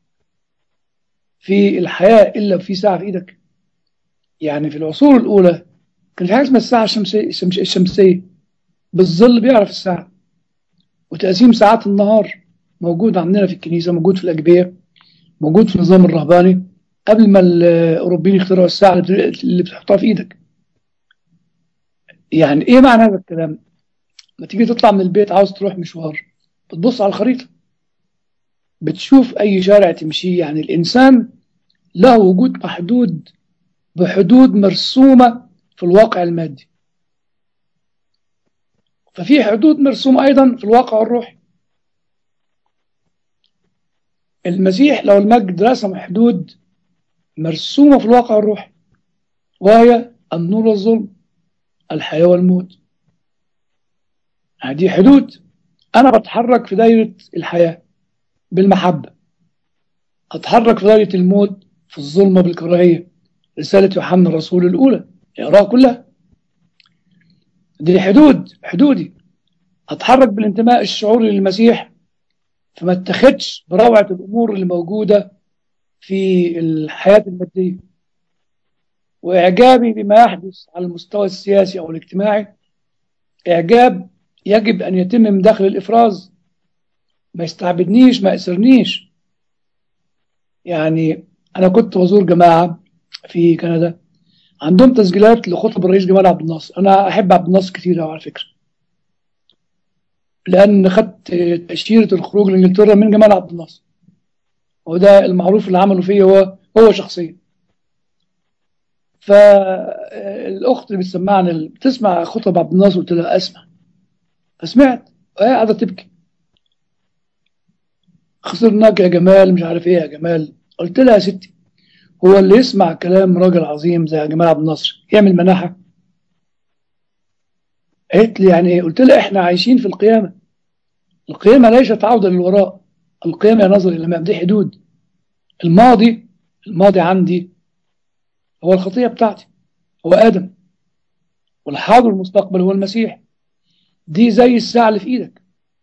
في الحياة إلا في ساعة في إيدك يعني في العصور الأولى كان في حاجة اسمها الساعة الشمسية, الشمسية بالظل بيعرف الساعة وتقسيم ساعات النهار موجود عندنا في الكنيسة موجود في الأجبية موجود في النظام الرهباني قبل ما الأوروبيين يخترعوا الساعة اللي بتحطها في إيدك يعني إيه معنى هذا الكلام؟ ما تيجي تطلع من البيت عاوز تروح مشوار بتبص على الخريطة بتشوف أي شارع تمشيه يعني الإنسان له وجود محدود بحدود مرسومة في الواقع المادي ففي حدود مرسومة أيضا في الواقع الروحي المسيح لو المجد رسم حدود مرسومة في الواقع الروحي وهي النور والظلم الحياة والموت هذه حدود أنا بتحرك في دايرة الحياة بالمحبة أتحرك في دايرة الموت في الظلمة بالكراهية رسالة يوحنا الرسول الأولى اقراها كلها دي حدود حدودي أتحرك بالانتماء الشعوري للمسيح فما اتخدش بروعة الأمور اللي موجودة في الحياة المادية وإعجابي بما يحدث على المستوى السياسي أو الاجتماعي إعجاب يجب أن يتم من داخل الإفراز ما يستعبدنيش ما يأسرنيش يعني أنا كنت بزور جماعة في كندا عندهم تسجيلات لخطب الرئيس جمال عبد الناصر أنا أحب عبد الناصر كتير على فكرة لأن خدت تأشيرة الخروج لإنجلترا من جمال عبد الناصر وده المعروف اللي عمله فيه هو هو شخصيا فالأخت اللي بتسمعني بتسمع خطب عبد الناصر قلت لها أسمع فسمعت وهي قاعدة تبكي خسرناك يا جمال مش عارف ايه يا جمال قلت لها يا ستي هو اللي يسمع كلام راجل عظيم زي جمال عبد الناصر يعمل مناحة قالت لي يعني ايه قلت لها احنا عايشين في القيامة القيامة ليست عودة للوراء القيامة يا نظر الأمام دي حدود الماضي الماضي عندي هو الخطية بتاعتي هو آدم والحاضر المستقبل هو المسيح دي زي الساعة اللي في إيدك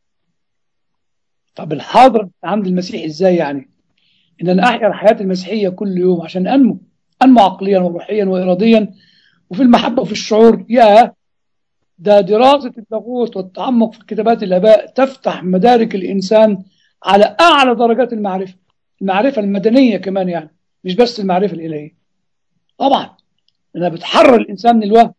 طب الحاضر عند المسيح إزاي يعني إن أنا أحيا الحياة المسيحية كل يوم عشان أنمو أنمو عقليا وروحيا وإراديا وفي المحبة وفي الشعور يا ده دراسة اللاهوت والتعمق في كتابات الآباء تفتح مدارك الإنسان على أعلى درجات المعرفة المعرفة المدنية كمان يعني مش بس المعرفة الإلهية طبعا لأنها بتحرر الإنسان من الوهم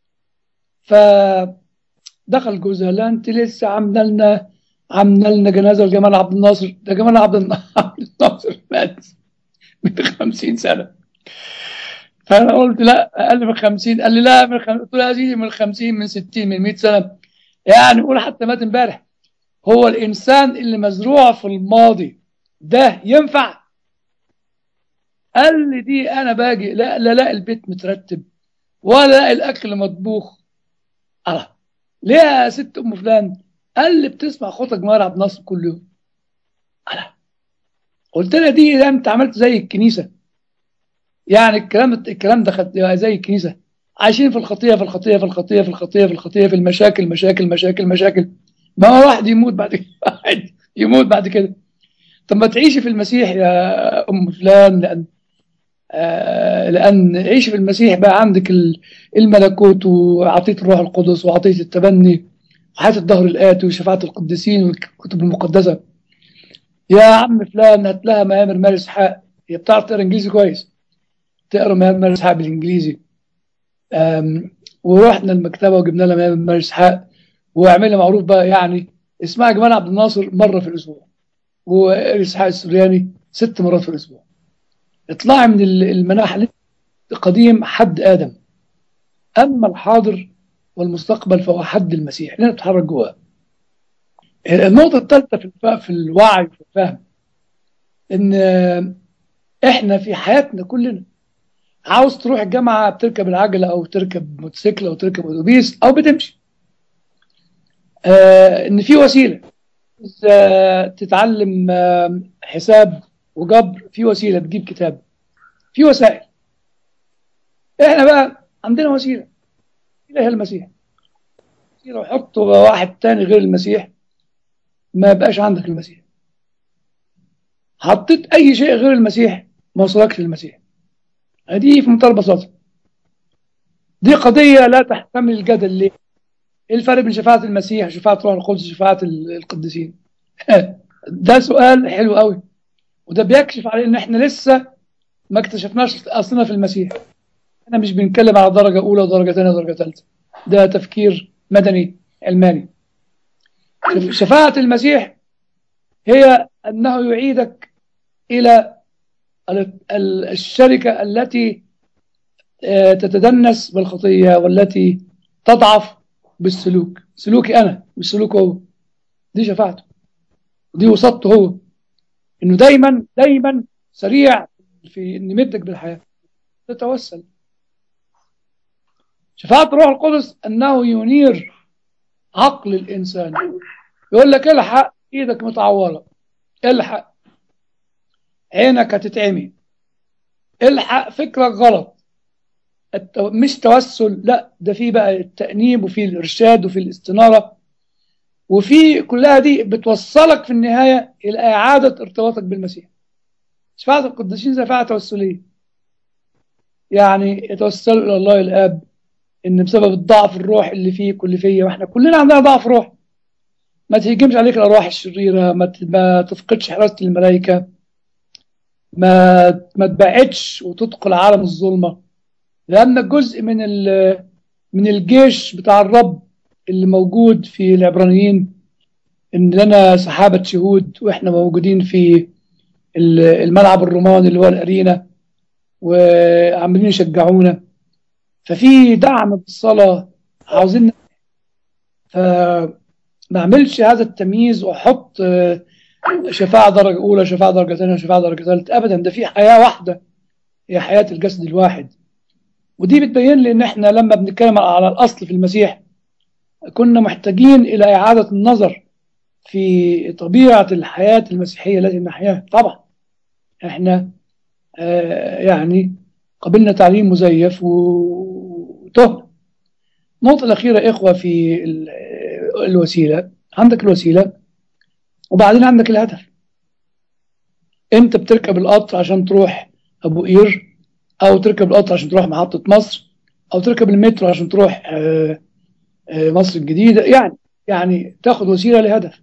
فدخل جوزها لا أنت لسه عامله لنا عملنا لنا جنازة لجمال عبد الناصر ده جمال عبد الناصر مات من 50 سنة فأنا قلت لا أقل من 50 قال لي لا من خم... قلت له يا سيدي من 50 من 60 من 100 سنة يعني قول حتى مات امبارح هو الإنسان اللي مزروع في الماضي ده ينفع قال لي دي أنا باجي لا لا لا البيت مترتب ولا لا الأكل مطبوخ الله ليه يا ست أم فلان قال لي بتسمع خطك جمال عبد الناصر كل يوم أنا قلت لها دي ده انت عملت زي الكنيسة يعني الكلام الكلام ده زي الكنيسة عايشين في الخطية في الخطية في الخطية في الخطية في الخطية في المشاكل مشاكل مشاكل مشاكل ما هو واحد يموت بعد كده واحد يموت بعد كده طب ما تعيشي في المسيح يا أم فلان لأن آه لأن عيشي في المسيح بقى عندك الملكوت وعطية الروح القدس وعطية التبني وحياة الظهر الآتي وشفاعة القديسين والكتب المقدسة يا عم فلان هات لها مآمر مال إسحاق هي بتعرف تقرا إنجليزي كويس تقرا ميامر اسحاق بالانجليزي أم، ورحنا المكتبه وجبنا لها ميامر اسحاق وعملنا معروف بقى يعني اسمها جمال عبد الناصر مره في الاسبوع واسحاق السورياني ست مرات في الاسبوع اطلعي من ال- المناحه قديم حد ادم اما الحاضر والمستقبل فهو حد المسيح لنا نتحرك جواه النقطه الثالثه في الف- في الوعي وفي الفهم ان احنا في حياتنا كلنا عاوز تروح الجامعه بتركب العجله او تركب موتوسيكل او تركب اتوبيس او بتمشي آه ان في وسيله إذا تتعلم آه، حساب وجبر في وسيله تجيب كتاب في وسائل احنا بقى عندنا وسيله وسيله هي المسيح وسيله وحط واحد تاني غير المسيح ما يبقاش عندك المسيح حطيت اي شيء غير المسيح ما وصلكش للمسيح دي في منتهى البساطه دي قضيه لا تحتمل الجدل ليه ايه الفرق بين شفاعه المسيح وشفاعه روح القدس وشفاعه ال- القديسين ده سؤال حلو قوي وده بيكشف على ان احنا لسه ما اكتشفناش اصلنا في المسيح احنا مش بنتكلم على درجه اولى ودرجه ثانيه ودرجه ثالثه ده تفكير مدني علماني شف- شفاعه المسيح هي انه يعيدك الى ال- ال- الشركه التي آه، تتدنس بالخطيه والتي تضعف بالسلوك سلوكي انا مش سلوكه هو دي شفاعته دي وسطته هو انه دايما دايما سريع في ان يمدك بالحياه تتوسل شفاعة الروح القدس انه ينير عقل الانسان يقول لك الحق ايدك متعوره الحق عينك هتتعمي الحق فكرك غلط التو... مش توسل لا ده في بقى التأنيب وفي الإرشاد وفي الاستنارة وفي كلها دي بتوصلك في النهاية إلى إعادة ارتباطك بالمسيح شفاعة القديسين شفاعة توسلية يعني يتوسلوا إلى الله الآب إن بسبب الضعف الروح اللي فيك واللي فيا وإحنا كلنا عندنا ضعف روح ما تهجمش عليك الأرواح الشريرة ما ت- ما تفقدش حراسة الملائكة ما ما تبعدش وتدخل عالم الظلمه لأنك جزء من ال- من الجيش بتاع الرب اللي موجود في العبرانيين إن لنا سحابة شهود وإحنا موجودين في ال- الملعب الروماني اللي هو الأرينا وعمالين يشجعونا ففي دعم بالصلاة عاوزين فما أعملش هذا التمييز وأحط آه، شفاعة درجة أولى شفاعة درجة ثانية شفاعة درجة ثالثة أبدا ده في حياة واحدة هي حياة الجسد الواحد ودي بتبين لي ان احنا لما بنتكلم على الاصل في المسيح كنا محتاجين الى اعاده النظر في طبيعه الحياه المسيحيه التي نحياها طبعا احنا آه يعني قبلنا تعليم مزيف و- وتهمه النقطه الاخيره يا اخوه في ال- الوسيله عندك الوسيله وبعدين عندك الهدف انت بتركب القطر عشان تروح ابو قير او تركب القطر عشان تروح محطة مصر او تركب المترو عشان تروح آه، آه، مصر الجديدة يعني يعني تاخد وسيلة لهدف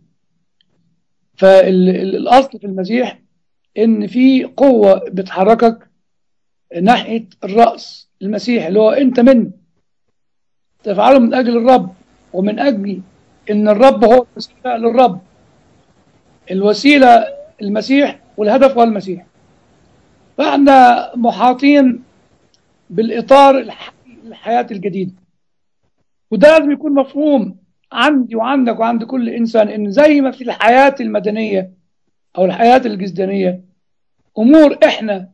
فالاصل في المسيح ان في قوة بتحركك ناحية الرأس المسيح اللي هو انت من تفعله من اجل الرب ومن اجل ان الرب هو الوسيلة للرب الوسيلة المسيح والهدف هو المسيح فاحنا محاطين بالاطار الحي للحياه الجديده وده لازم يكون مفهوم عندي وعندك وعند كل انسان ان زي ما في الحياه المدنيه او الحياه الجسدانيه امور احنا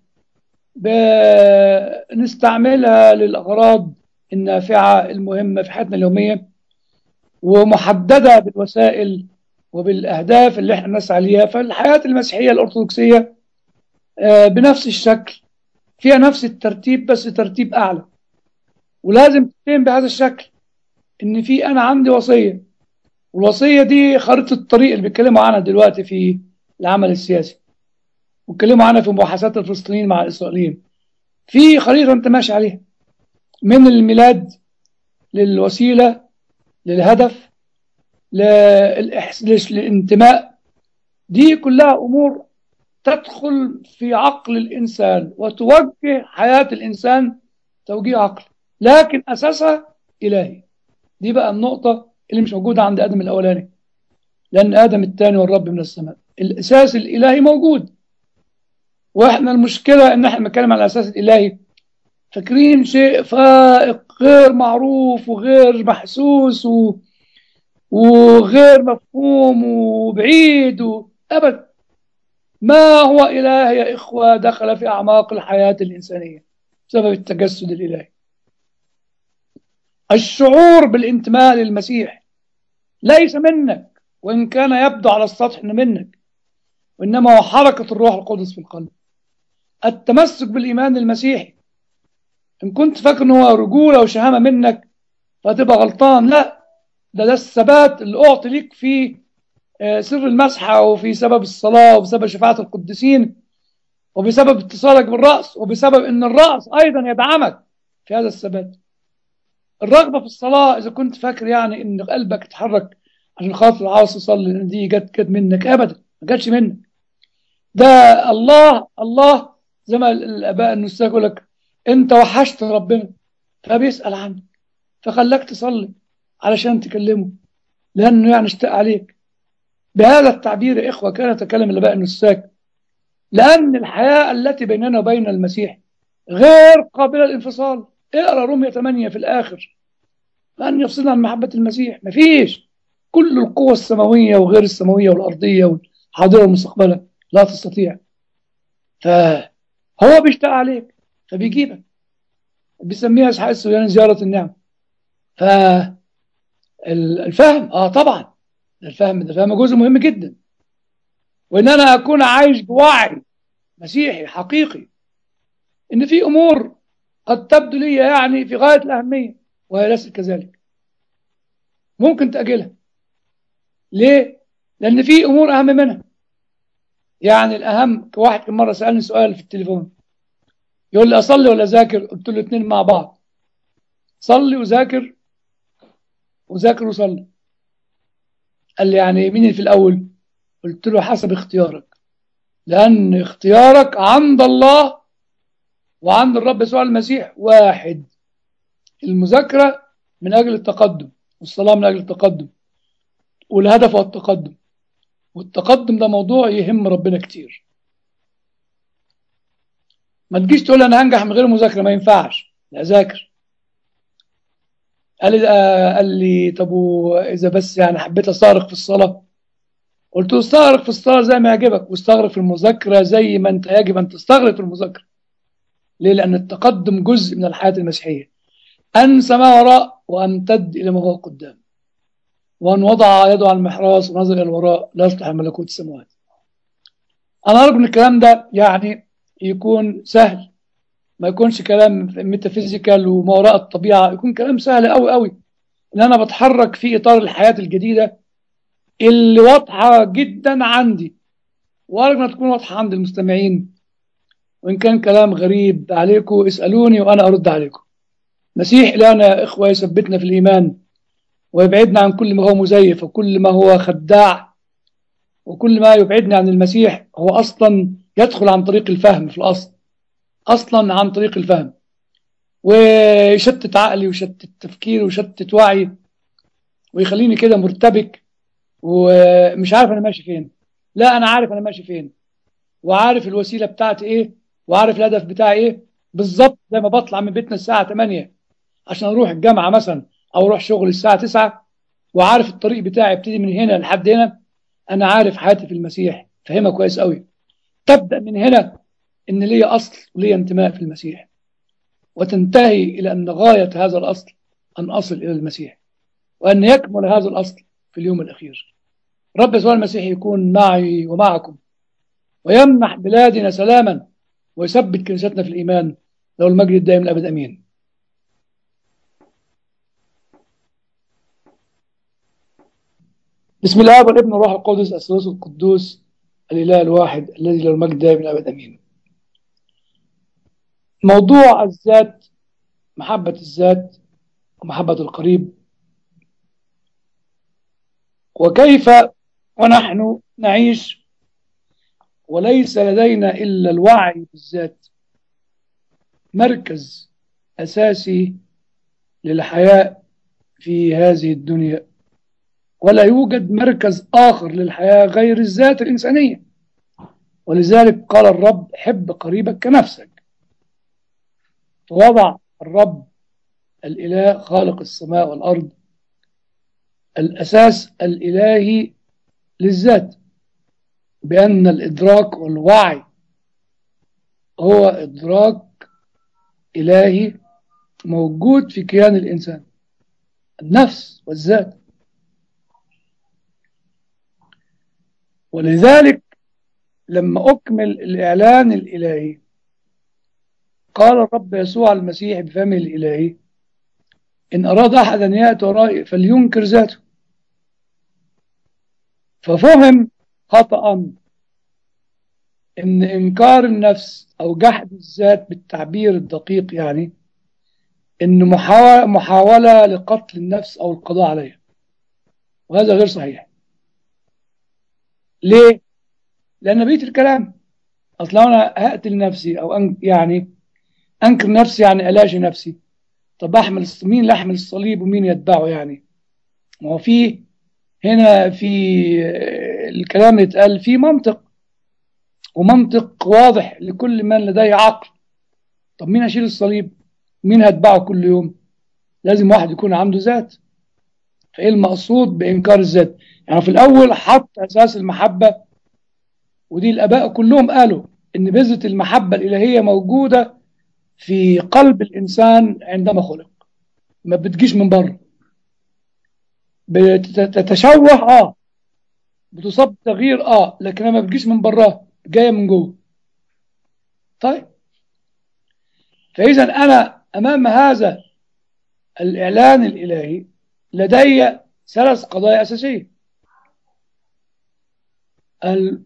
بنستعملها للاغراض النافعه المهمه في حياتنا اليوميه ومحدده بالوسائل وبالاهداف اللي احنا نسعى ليها فالحياه المسيحيه الارثوذكسيه آه، بنفس الشكل فيها نفس الترتيب بس ترتيب اعلى ولازم تتم بهذا الشكل ان في انا عندي وصيه والوصيه دي خريطه الطريق اللي بيتكلموا عنها دلوقتي في العمل السياسي واتكلموا عنها في مباحثات الفلسطينيين مع الاسرائيليين في خريطه انت ماشي عليها من الميلاد للوسيله للهدف للإحس... للانتماء دي كلها امور تدخل في عقل الإنسان وتوجه حياة الإنسان توجيه عقل لكن أساسها إلهي دي بقى النقطة اللي مش موجودة عند آدم الأولاني لأن آدم الثاني والرب من السماء الأساس الإلهي موجود وإحنا المشكلة إن إحنا بنتكلم على الأساس الإلهي فاكرين شيء فائق غير معروف وغير محسوس و... وغير مفهوم وبعيد و... أبدا ما هو إله يا إخوة دخل في أعماق الحياة الإنسانية بسبب التجسد الإلهي الشعور بالانتماء للمسيح ليس منك وإن كان يبدو على السطح إنه منك وإنما هو حركة الروح القدس في القلب التمسك بالإيمان المسيحي إن كنت فاكر إن هو رجولة وشهامة منك فتبقى غلطان لا ده ده الثبات اللي أعطي ليك في سر المسحة وفي سبب الصلاة وبسبب شفاعة القديسين وبسبب اتصالك بالرأس وبسبب أن الرأس أيضا يدعمك في هذا الثبات الرغبة في الصلاة إذا كنت فاكر يعني أن قلبك اتحرك عشان خاطر عاوز تصلي لأن دي جت جت منك أبدا ما جاتش منك ده الله الله زي ما الآباء النساء يقول لك أنت وحشت ربنا فبيسأل عنك فخلاك تصلي علشان تكلمه لأنه يعني اشتاق عليك بهذا التعبير يا إخوة كان يتكلم الآباء النساك لأن الحياة التي بيننا وبين المسيح غير قابلة للانفصال اقرأ رومية 8 في الآخر لأن يفصلنا عن محبة المسيح مفيش كل القوى السماوية وغير السماوية والأرضية والحاضرة والمستقبلة لا تستطيع فهو بيشتاق عليك فبيجيبك بيسميها إسحاق السورياني زيارة النعم فالفهم اه طبعا الفهم ده فهم جزء مهم جدا وان انا اكون عايش بوعي مسيحي حقيقي ان في امور قد تبدو لي يعني في غايه الاهميه وهي ليست كذلك ممكن تاجلها ليه لان في امور اهم منها يعني الاهم واحد كم مره سالني سؤال في التليفون يقول لي اصلي ولا اذاكر قلت له الاثنين مع بعض صلي وذاكر وذاكر وصلي قال لي يعني مين اللي في الأول قلت له حسب اختيارك لأن اختيارك عند الله وعند الرب يسوع المسيح واحد المذاكرة من أجل التقدم والصلاة من أجل التقدم والهدف هو التقدم والتقدم ده موضوع يهم ربنا كتير ما تجيش تقول أنا هنجح من غير مذاكرة ما ينفعش لا ذاكر قال لي قال لي طب واذا بس يعني حبيت استغرق في الصلاه قلت له استغرق في الصلاه زي ما يعجبك واستغرق في المذاكره زي ما انت يجب ان تستغرق في المذاكره ليه لان التقدم جزء من الحياه المسيحيه انسى ما وراء وامتد الى ما هو قدام وان وضع يده على المحراث ونظر الى الوراء لا يصلح ملكوت السماوات انا ارجو ان الكلام ده يعني يكون سهل ما يكونش كلام ميتافيزيكال وما وراء الطبيعة يكون كلام سهل قوي قوي ان انا بتحرك في اطار الحياة الجديدة اللي واضحة جدا عندي وارجو انها تكون واضحة عند المستمعين وان كان كلام غريب عليكم اسألوني وانا ارد عليكم مسيح لنا يا اخوة يثبتنا في الايمان ويبعدنا عن كل ما هو مزيف وكل ما هو خداع وكل ما يبعدنا عن المسيح هو اصلا يدخل عن طريق الفهم في الاصل اصلا عن طريق الفهم ويشتت عقلي ويشتت تفكيري ويشتت وعي ويخليني كده مرتبك ومش عارف انا ماشي فين لا انا عارف انا ماشي فين وعارف الوسيله بتاعتي ايه وعارف الهدف بتاعي ايه بالظبط زي ما بطلع من بيتنا الساعه 8 عشان اروح الجامعه مثلا او اروح شغل الساعه 9 وعارف الطريق بتاعي يبتدي من هنا لحد هنا انا عارف حياتي في المسيح فاهمها كويس قوي تبدا من هنا ان لي اصل ولي انتماء في المسيح وتنتهي الى ان غايه هذا الاصل ان اصل الى المسيح وان يكمل هذا الاصل في اليوم الاخير رب يسوع المسيح يكون معي ومعكم ويمنح بلادنا سلاما ويثبت كنيستنا في الايمان له المجد الدائم الابد امين بسم الله والابن والروح القدس الثالوث القدوس الاله الواحد الذي له المجد الدائم الابد امين موضوع الذات محبة الذات ومحبة القريب وكيف ونحن نعيش وليس لدينا إلا الوعي بالذات مركز أساسي للحياة في هذه الدنيا ولا يوجد مركز آخر للحياة غير الذات الإنسانية ولذلك قال الرب حب قريبك كنفسك وضع الرب الإله خالق السماء والأرض الأساس الإلهي للذات بأن الإدراك والوعي هو إدراك إلهي موجود في كيان الإنسان النفس والذات ولذلك لما أكمل الإعلان الإلهي قال الرب يسوع المسيح بفمه الإلهي إن أراد أحد أن يأتي ورائي فلينكر ذاته ففهم خطأ إن إنكار النفس أو جحد الذات بالتعبير الدقيق يعني إن محاولة, محاولة لقتل النفس أو القضاء عليها وهذا غير صحيح ليه؟ لأن بقية الكلام أصل لو أنا هقتل نفسي أو أن يعني أنكر نفسي يعني ألاشي نفسي طب أحمل مين اللي أحمل الصليب ومين يتبعه يعني ما هو في هنا في الكلام اللي اتقال في منطق ومنطق واضح لكل من لديه عقل طب مين هيشيل الصليب مين هيتبعه كل يوم لازم واحد يكون عنده ذات فايه المقصود بانكار الذات يعني في الاول حط اساس المحبه ودي الاباء كلهم قالوا ان بذره المحبه الالهيه موجوده في قلب الانسان عندما خلق ما بتجيش من بره بتتشوه اه بتصاب تغيير اه لكن ما بتجيش من براه جايه من جوه طيب فاذا انا امام هذا الاعلان الالهي لدي ثلاث قضايا اساسيه ال...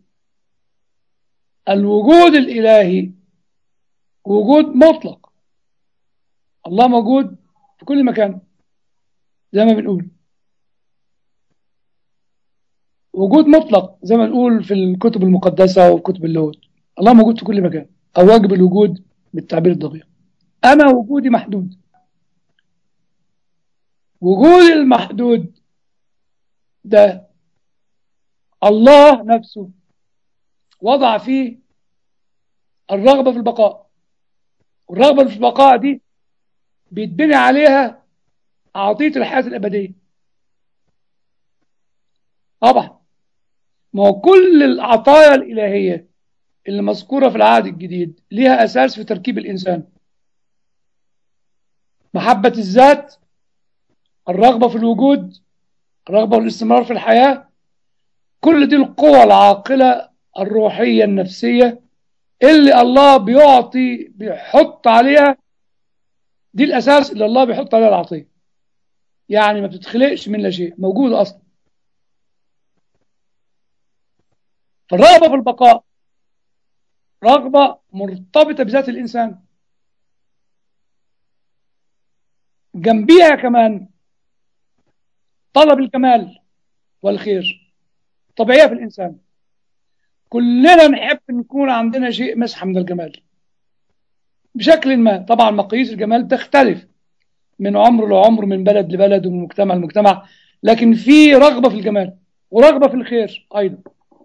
الوجود الالهي وجود مطلق الله موجود في كل مكان زي ما بنقول وجود مطلق زي ما نقول في الكتب المقدسة وكتب اللاهوت الله موجود في كل مكان أو واجب الوجود بالتعبير الدقيق أنا وجودي محدود وجود المحدود ده الله نفسه وضع فيه الرغبة في البقاء والرغبة في البقاء دي بيتبني عليها عطية الحياة الأبدية طبعا ما هو كل العطايا الإلهية اللي مذكورة في العهد الجديد ليها أساس في تركيب الإنسان محبة الذات الرغبة في الوجود الرغبة والاستمرار في الحياة كل دي القوى العاقلة الروحية النفسية اللي الله بيعطي بيحط عليها دي الأساس اللي الله بيحط عليها العطية يعني ما بتتخلقش من لا شيء موجودة أصلا فالرغبة في البقاء رغبة مرتبطة بذات الإنسان جنبيها كمان طلب الكمال والخير طبيعية في الإنسان كلنا نحب نكون عندنا شيء مسحة من الجمال بشكل ما طبعا مقاييس الجمال تختلف من عمر لعمر من بلد لبلد ومن مجتمع لمجتمع لكن في رغبة في الجمال ورغبة في الخير أيضا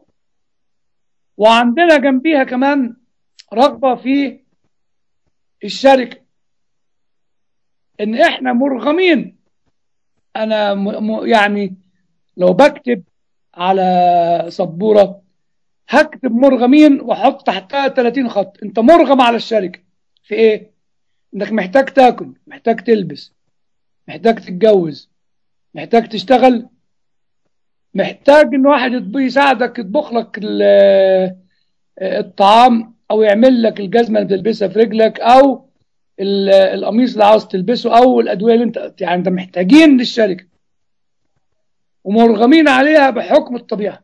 وعندنا جنبيها كمان رغبة في الشركة ان احنا مرغمين انا م م يعني لو بكتب على سبورة هكتب مرغمين واحط تحتها 30 خط انت مرغم على الشركة في ايه انك محتاج تاكل محتاج تلبس محتاج تتجوز محتاج تشتغل محتاج ان واحد يساعدك يطبخ لك الطعام او يعمل لك الجزمه اللي بتلبسها في رجلك او القميص اللي عاوز تلبسه او الادويه اللي انت يعني انت محتاجين للشركه ومرغمين عليها بحكم الطبيعه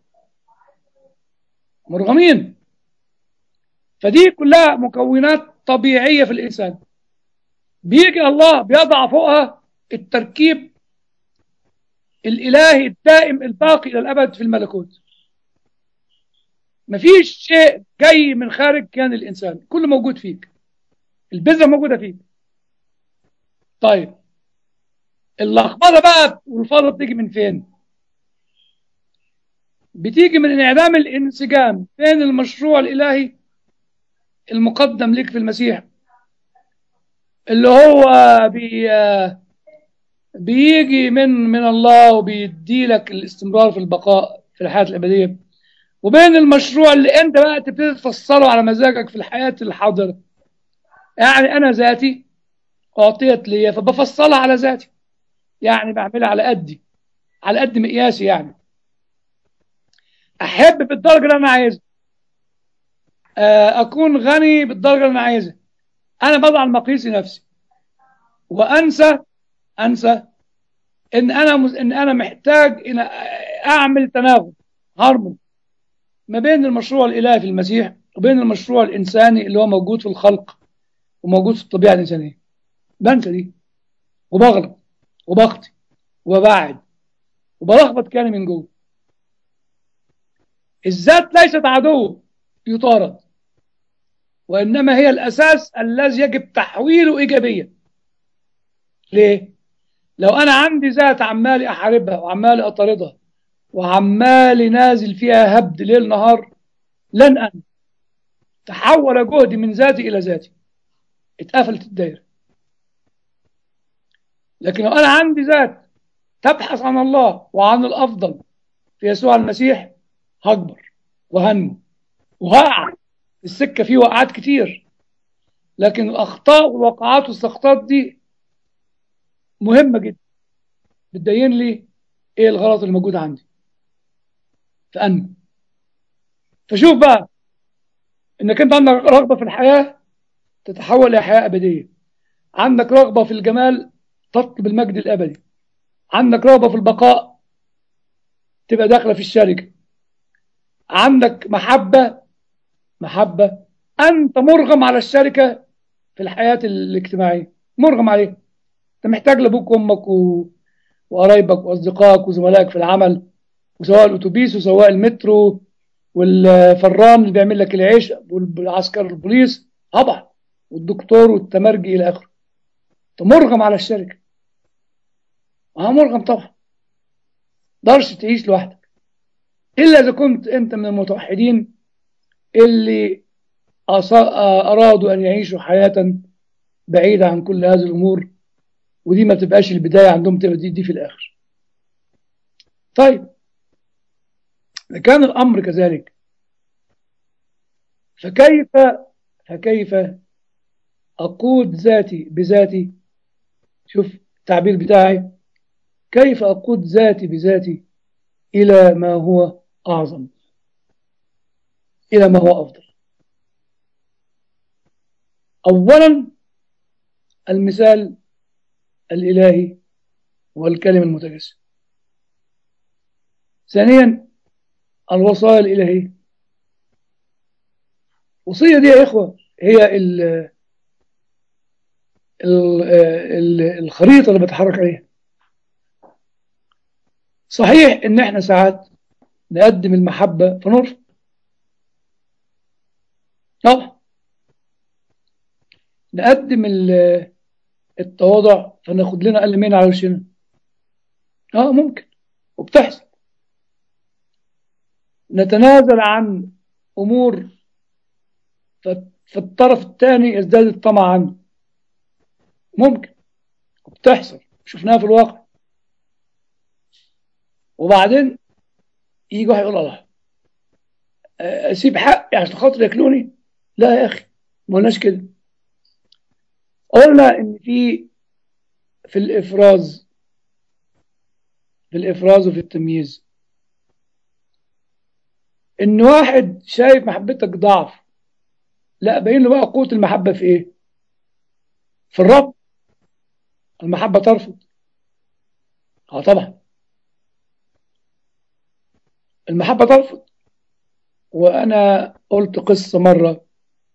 مرغمين فدي كلها مكونات طبيعيه في الانسان بيجي الله بيضع فوقها التركيب الإلهي الدائم الباقي إلى الأبد في الملكوت مفيش شيء جاي من خارج كان الإنسان كله موجود فيك البذرة موجودة فيك طيب اللخبطة بقى والفضل بتيجي من فين بتيجي من انعدام الانسجام بين المشروع الإلهي المقدم لك في المسيح اللي هو بي بيجي من من الله وبيدي لك الاستمرار في البقاء في الحياة الأبدية وبين المشروع اللي انت بقى تبتدي تفصله على مزاجك في الحياة الحاضرة يعني أنا ذاتي أعطيت لي فبفصلها على ذاتي يعني بعملها على قدي على قد مقياسي يعني أحب بالدرجة اللي أنا عايزها أكون غني بالدرجة اللي أنا عايزها أنا بضع المقياس نفسي وأنسى أنسى إن أنا إن أنا محتاج إن أعمل تناغم هارمون ما بين المشروع الإلهي في المسيح وبين المشروع الإنساني اللي هو موجود في الخلق وموجود في الطبيعة الإنسانية بنسى دي وبغلط وبخطي وببعد وبلخبط كلامي من جوه الذات ليست عدو يطارد وإنما هي الأساس الذي يجب تحويله إيجابيا ليه؟ لو أنا عندي ذات عمالي أحاربها وعمالي أطاردها وعمالي نازل فيها هبد ليل نهار لن أنا تحول جهدي من ذاتي إلى ذاتي اتقفلت الدائرة لكن لو أنا عندي ذات تبحث عن الله وعن الأفضل في يسوع المسيح هكبر وهنمو وهقع السكة فيه وقعات كتير لكن الأخطاء والوقعات والسقطات دي مهمة جدا بتبين لي إيه الغلط اللي موجود عندي فأنمو فشوف بقى إنك أنت عندك رغبة في الحياة تتحول إلى حياة أبدية عندك رغبة في الجمال تطلب المجد الأبدي عندك رغبة في البقاء تبقى داخلة في الشركة عندك محبة محبة أنت مرغم على الشركة في الحياة الاجتماعية مرغم عليه أنت محتاج لأبوك وأمك و... وقرايبك وأصدقائك وزملائك في العمل وسواء الأتوبيس وسواء المترو والفران اللي بيعمل لك العيش والعسكر البوليس طبعا والدكتور والتمرجي إلى آخره أنت مرغم على الشركة اه مرغم طبعا دارش تعيش لوحدك إلا إذا كنت أنت من المتوحدين اللي أرادوا أن يعيشوا حياة بعيدة عن كل هذه الأمور ودي ما تبقاش البداية عندهم تبقى دي, دي في الآخر طيب كان الأمر كذلك فكيف فكيف أقود ذاتي بذاتي شوف التعبير بتاعي كيف أقود ذاتي بذاتي إلى ما هو أعظم إلى ما هو أفضل أولا المثال الإلهي والكلمة المتجسد ثانيا الوصايا الإلهية الوصية دي يا إخوة هي ال ال ال الخريطة اللي بتحرك عليها صحيح إن إحنا ساعات نقدم المحبة فنرفض طبعا نقدم التواضع فناخد لنا قلمين على وشنا اه ممكن وبتحصل نتنازل عن امور فالطرف الثاني يزداد الطمع عنه ممكن وبتحصل شفناها في الواقع وبعدين يجي واحد يقول الله اسيب حقي عشان خاطر ياكلوني لا يا اخي ما قلناش كده قلنا ان في في الافراز في الافراز وفي التمييز ان واحد شايف محبتك ضعف لا باين له بقى قوه المحبه في ايه في الرب المحبه ترفض اه طبعا المحبه ترفض وانا قلت قصه مره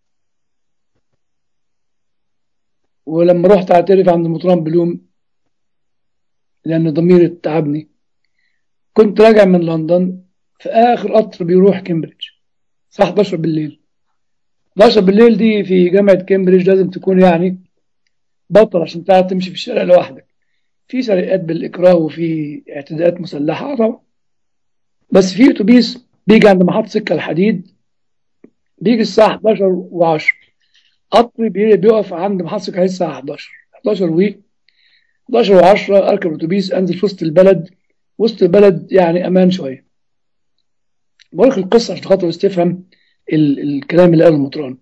ولما رحت اعترف عند المطران بلوم لان ضميري تعبني كنت راجع من لندن في اخر قطر بيروح كامبريدج الساعة 11 بالليل 11 بالليل دي في جامعة كامبريدج لازم تكون يعني بطل عشان تعرف تمشي في الشارع لوحدك في سرقات بالإكراه وفي اعتداءات مسلحة طبعا بس في أتوبيس بيجي عند محطة سكة الحديد بيجي الساعة 11 و10 قطر بيقف عند محطة سكة الحديد الساعة 11 11 و 11 و10 أركب الأتوبيس أنزل في وسط البلد وسط البلد يعني أمان شوية بقول لك القصة عشان خاطر تفهم ال الكلام اللي قاله المطران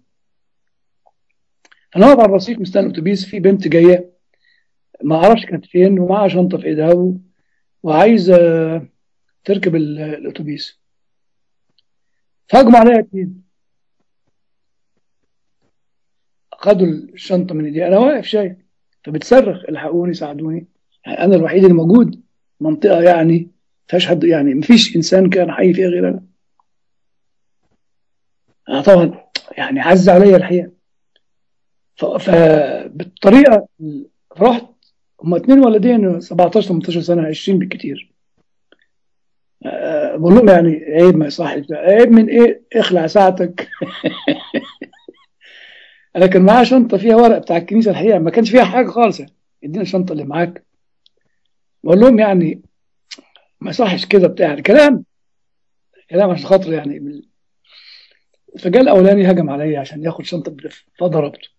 أنا واقف على الرصيف مستني الأتوبيس في بنت جاية ما أعرفش كانت فين ومعاها شنطة في إيدها و... وعايزة تركب الأتوبيس فهجموا عليها اتنين خدوا الشنطة من إيدي أنا واقف شايف فبتصرخ الحقوني ساعدوني يعني أنا الوحيد اللي موجود منطقة يعني فيهاش حد يعني مفيش إنسان كان حي فيها غير أنا أنا طبعا يعني عز عليا الحقيقة فبالطريقة رحت هما اتنين ولدين 17 18 سنة 20 بالكتير أه بقول لهم يعني عيب ما يصحش عيب من ايه اخلع ساعتك انا كان معايا شنطه فيها ورق بتاع الكنيسه الحقيقه ما كانش فيها حاجه خالص يعني ادينا الشنطه اللي معاك بقول لهم يعني ما يصحش كده بتاع كلام كلام عشان خاطر يعني فجاء الاولاني هجم عليا عشان ياخد شنطه بلف فضربته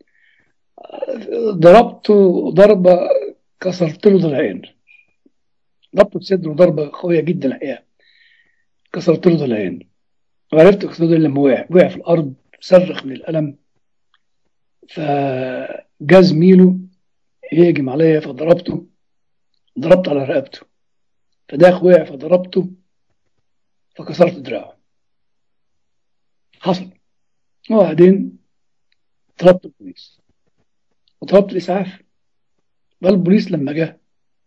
ضربته ضربه كسرت له ضلعين ضربته بصدره ضربه قويه جدا الحقيقه كسرت له ضلعين وعرفت كسرت له لما وقع وقع في الارض صرخ من الالم فجا زميله يهجم عليا فضربته ضربت على رقبته فداخ وقع فضربته فكسرت دراعه حصل وبعدين طلبت البوليس وطلبت الإسعاف بل البوليس لما جه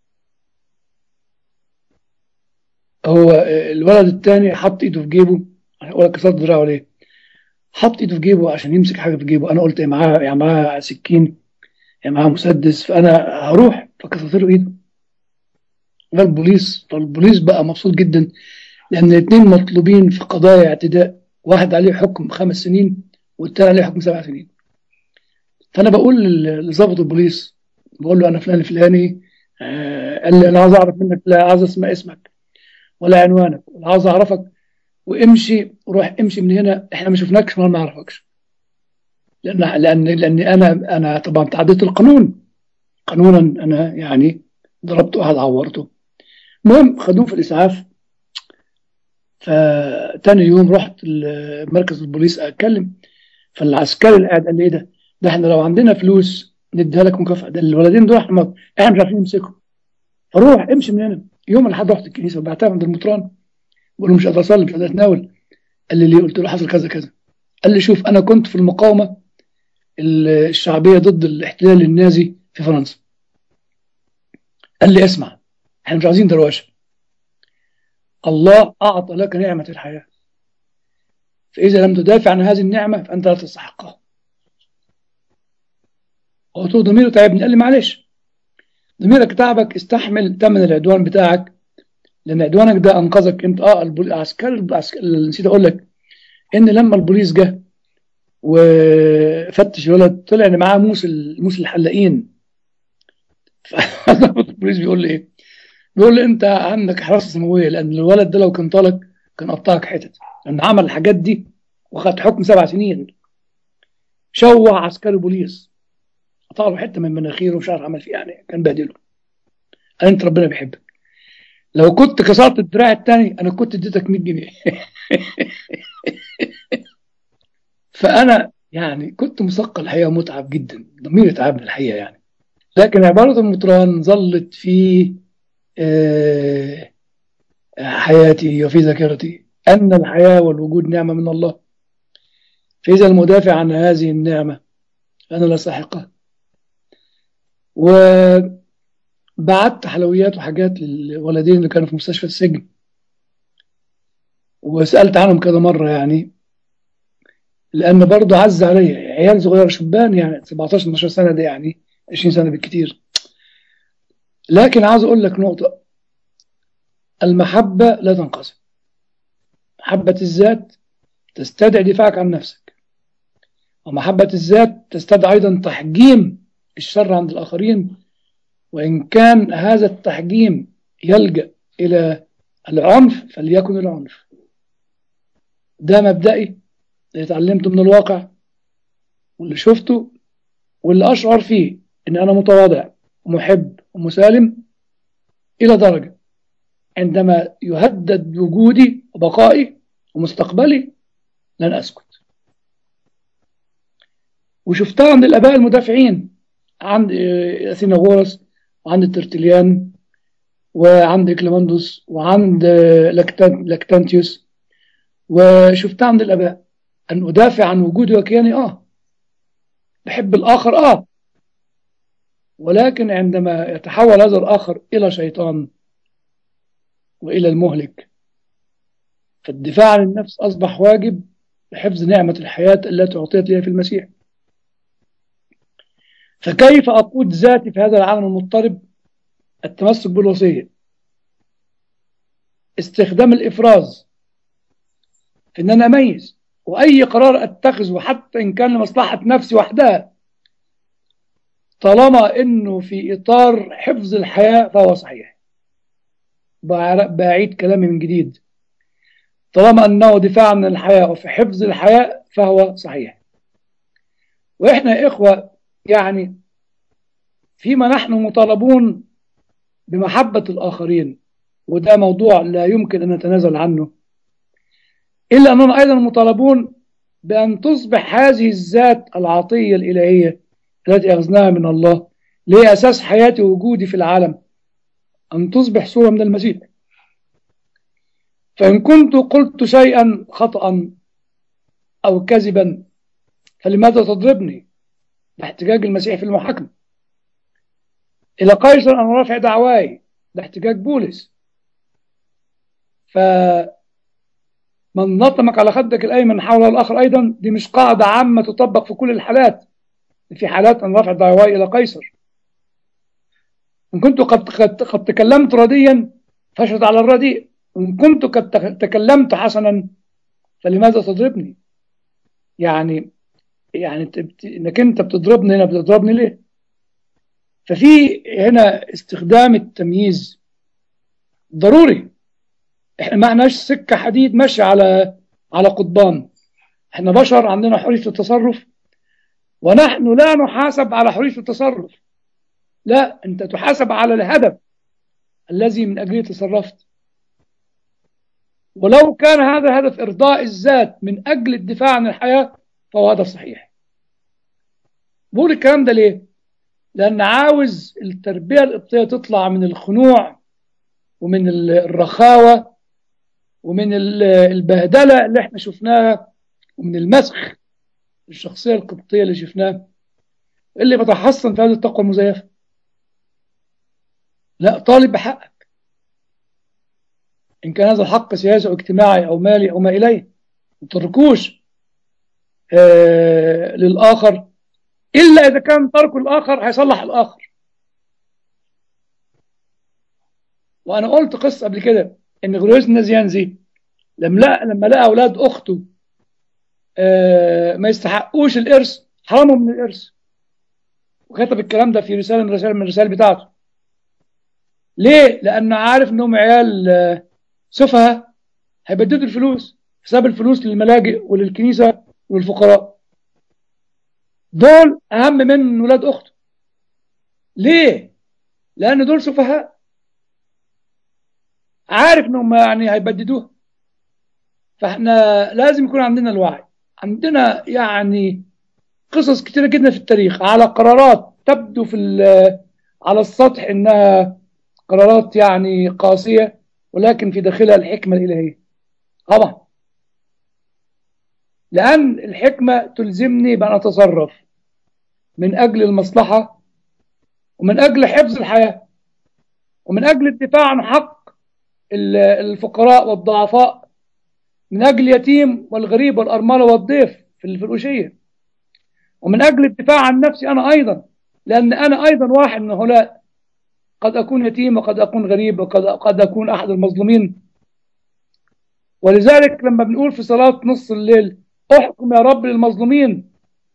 هو الولد الثاني حط ايده في جيبه ولا كسرت دراعه ليه حط ايده في جيبه عشان يمسك حاجه في جيبه انا قلت يا معاه يا معاه سكين يا معاه مسدس فانا هروح فكسرت له ايده فالبوليس فالبوليس بقى مبسوط جدا لان الاثنين مطلوبين في قضايا اعتداء واحد عليه حكم خمس سنين والتاني عليه حكم سبع سنين فانا بقول لظابط البوليس بقول له انا فلان الفلاني آه قال لي انا عاوز اعرف منك لا عاوز اسمع اسمك ولا عنوانك ولا عاوز اعرفك وامشي وروح امشي من هنا احنا ما شفناكش ولا ما نعرفكش لان لان لاني انا انا طبعا تعديت القانون قانونا انا يعني ضربت واحد عورته المهم خدوه في الاسعاف فتاني يوم رحت مركز البوليس اتكلم فالعسكري اللي قاعد قال لي ايه ده ده احنا لو عندنا فلوس نديها لك مكافاه ده الولدين دول احنا احنا مش عارفين نمسكهم فروح امشي من هنا يوم الاحد رحت الكنيسه وبعتها عند المطران بقول له مش قادر اصلي مش قادر اتناول قال لي ليه قلت له حصل كذا كذا قال لي شوف انا كنت في المقاومه الشعبيه ضد الاحتلال النازي في فرنسا قال لي اسمع احنا مش عايزين دروشه الله اعطى لك نعمه الحياه فاذا لم تدافع عن هذه النعمه فانت لا تستحقها قلت له ضميره تعبني قال لي معلش ضميرك تعبك استحمل ثمن العدوان بتاعك لان عدوانك ده انقذك انت اه العسكري نسيت اقول لك ان لما البوليس جه وفتش الولد طلع ان معاه موس موس الحلاقين البوليس بيقول لي ايه؟ بيقول لي انت عندك حراسه سماويه لان الولد ده لو كان طالك كان قطعك حتت لان عمل الحاجات دي وخد حكم سبع سنين شوه عسكري بوليس قطع له حته من مناخيره ومش عارف عمل فيه يعني كان بهدله قال انت ربنا بيحبك لو كنت كسرت الدراع الثاني انا كنت اديتك 100 جنيه فانا يعني كنت مثقل الحقيقه ومتعب جدا ضميري تعبني الحقيقه يعني لكن عباره المطران ظلت في آه حياتي وفي ذاكرتي ان الحياه والوجود نعمه من الله فاذا المدافع عن هذه النعمه فانا لا استحقها وبعت حلويات وحاجات للولدين اللي كانوا في مستشفى السجن وسألت عنهم كذا مرة يعني لأن برضه عز عليا عيال صغيرة شبان يعني 17 18 سنة دي يعني 20 سنة بالكتير لكن عاوز أقول لك نقطة المحبة لا تنقسم محبة الذات تستدعي دفاعك عن نفسك ومحبة الذات تستدعي أيضا تحجيم الشر عند الآخرين وإن كان هذا التحجيم يلجأ إلى العنف فليكن العنف ده مبدئي اللي اتعلمته من الواقع واللي شفته واللي أشعر فيه إن أنا متواضع ومحب ومسالم إلى درجة عندما يهدد وجودي وبقائي ومستقبلي لن أسكت وشفتها عند الآباء المدافعين عند أثيناغورس وعند الترتليان وعند إكليماندوس وعند لكتان لكتانتيوس وشفتها عند الآباء أن أدافع عن وجودي وكياني آه بحب الآخر آه ولكن عندما يتحول هذا الآخر إلى شيطان وإلى المهلك فالدفاع عن النفس أصبح واجب لحفظ نعمة الحياة التي أعطيت لي في المسيح فكيف أقود ذاتي في هذا العالم المضطرب التمسك بالوصية استخدام الإفراز في أن أنا أميز وأي قرار أتخذه حتى إن كان لمصلحة نفسي وحدها طالما أنه في إطار حفظ الحياة فهو صحيح بعيد كلامي من جديد طالما أنه دفاع عن الحياة وفي حفظ الحياة فهو صحيح وإحنا يا إخوة يعني فيما نحن مطالبون بمحبة الآخرين وده موضوع لا يمكن أن نتنازل عنه إلا أننا أيضا مطالبون بأن تصبح هذه الذات العطية الإلهية التي أخذناها من الله لهي أساس حياتي ووجودي في العالم أن تصبح صورة من المسيح فإن كنت قلت شيئا خطأ أو كذبا فلماذا تضربني باحتجاج المسيح في المحاكمة إلى قيصر أنا رافع دعواي ده احتجاج بولس فمن نطمك على خدك الأيمن حول الآخر أيضا دي مش قاعدة عامة تطبق في كل الحالات في حالات أنا رافع دعواي إلى قيصر إن كنت قد, قد, قد تكلمت رديا فاشهد على الرديء إن كنت قد تكلمت حسنا فلماذا تضربني يعني يعني انك انت بتضربني هنا بتضربني ليه ففي هنا استخدام التمييز ضروري احنا ما احناش سكه حديد ماشي على على قضبان احنا بشر عندنا حريه التصرف ونحن لا نحاسب على حريه التصرف لا انت تحاسب على الهدف الذي من اجله تصرفت ولو كان هذا الهدف ارضاء الذات من اجل الدفاع عن الحياه فهو هدف صحيح بقول الكلام ده ليه لان عاوز التربيه القبطيه تطلع من الخنوع ومن الرخاوه ومن البهدله اللي احنا شفناها ومن المسخ الشخصيه القبطيه اللي شفناه اللي بتحصن في هذه التقوى المزيفه لا طالب بحقك ان كان هذا الحق سياسي او اجتماعي او مالي او ما اليه ما تتركوش آه للاخر الا اذا كان ترك الاخر هيصلح الاخر وانا قلت قصه قبل كده ان غريوس النزيانزي لما لقى لما لقى اولاد اخته آه ما يستحقوش الارث حرمهم من الارث وكتب الكلام ده في رساله من الرسائل من الرسائل بتاعته ليه؟ لانه عارف انهم عيال آه سفهاء هيبددوا الفلوس حساب الفلوس للملاجئ وللكنيسه وللفقراء دول اهم من ولاد اخته ليه؟ لان دول سفهاء عارف انهم يعني هيبددوها فاحنا لازم يكون عندنا الوعي عندنا يعني قصص كتيرة جدا في التاريخ على قرارات تبدو في على السطح انها قرارات يعني قاسية ولكن في داخلها الحكمة الإلهية طبعا لأن الحكمة تلزمني بأن أتصرف من أجل المصلحة ومن أجل حفظ الحياة ومن أجل الدفاع عن حق الفقراء والضعفاء من أجل اليتيم والغريب والأرملة والضيف في الفروشية ومن أجل الدفاع عن نفسي أنا أيضا لأن أنا أيضا واحد من هؤلاء قد أكون يتيم وقد أكون غريب وقد قد أكون أحد المظلومين ولذلك لما بنقول في صلاة نص الليل احكم يا رب للمظلومين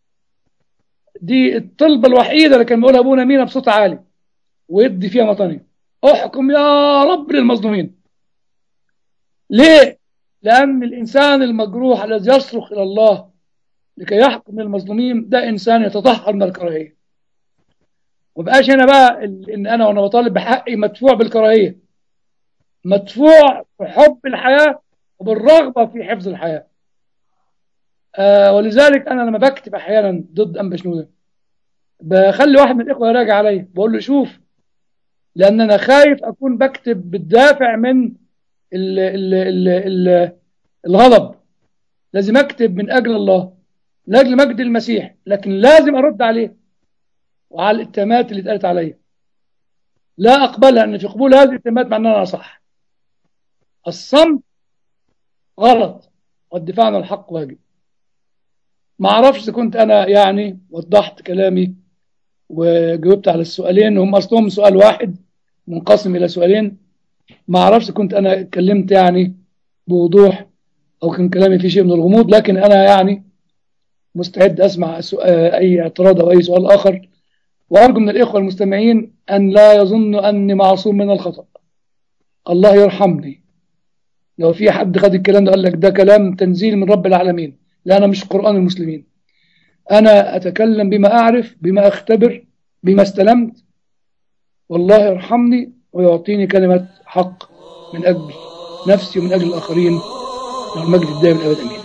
دي الطلبة الوحيدة اللي كان بيقولها ابونا مينا بصوت عالي ويدي فيها مطانية احكم يا رب للمظلومين ليه؟ لأن الإنسان المجروح الذي يصرخ إلى الله لكي يحكم المظلومين ده إنسان يتطهر من الكراهية وبقاش هنا بقى إن أنا وأنا بطالب بحقي مدفوع بالكراهية مدفوع بحب الحياة وبالرغبة في حفظ الحياة آه ولذلك أنا لما بكتب أحيانا ضد أنبا شنودة بخلي واحد من الإخوة يراجع عليا بقول له شوف لأن أنا خايف أكون بكتب بالدافع من ال ال ال ال الغضب لازم أكتب من أجل الله من أجل مجد المسيح لكن لازم أرد عليه وعلى الاتهامات اللي اتقالت عليا لا أقبلها أن في قبول هذه الاتهامات مع أن أنا صح الصمت غلط والدفاع عن الحق واجب ما اعرفش اذا كنت انا يعني وضحت كلامي وجاوبت على السؤالين هم اصلهم سؤال واحد منقسم الى سؤالين ما اعرفش كنت انا اتكلمت يعني بوضوح او كان كلامي فيه شيء من الغموض لكن انا يعني مستعد اسمع اي اعتراض او اي سؤال اخر وارجو من الاخوه المستمعين ان لا يظنوا اني معصوم من الخطا الله يرحمني لو في حد خد الكلام ده قال لك ده كلام تنزيل من رب العالمين لا أنا مش قرآن المسلمين أنا أتكلم بما أعرف بما أختبر بما استلمت والله يرحمني ويعطيني كلمة حق من أجل نفسي ومن أجل الآخرين والمجد الدائم الأبد أمين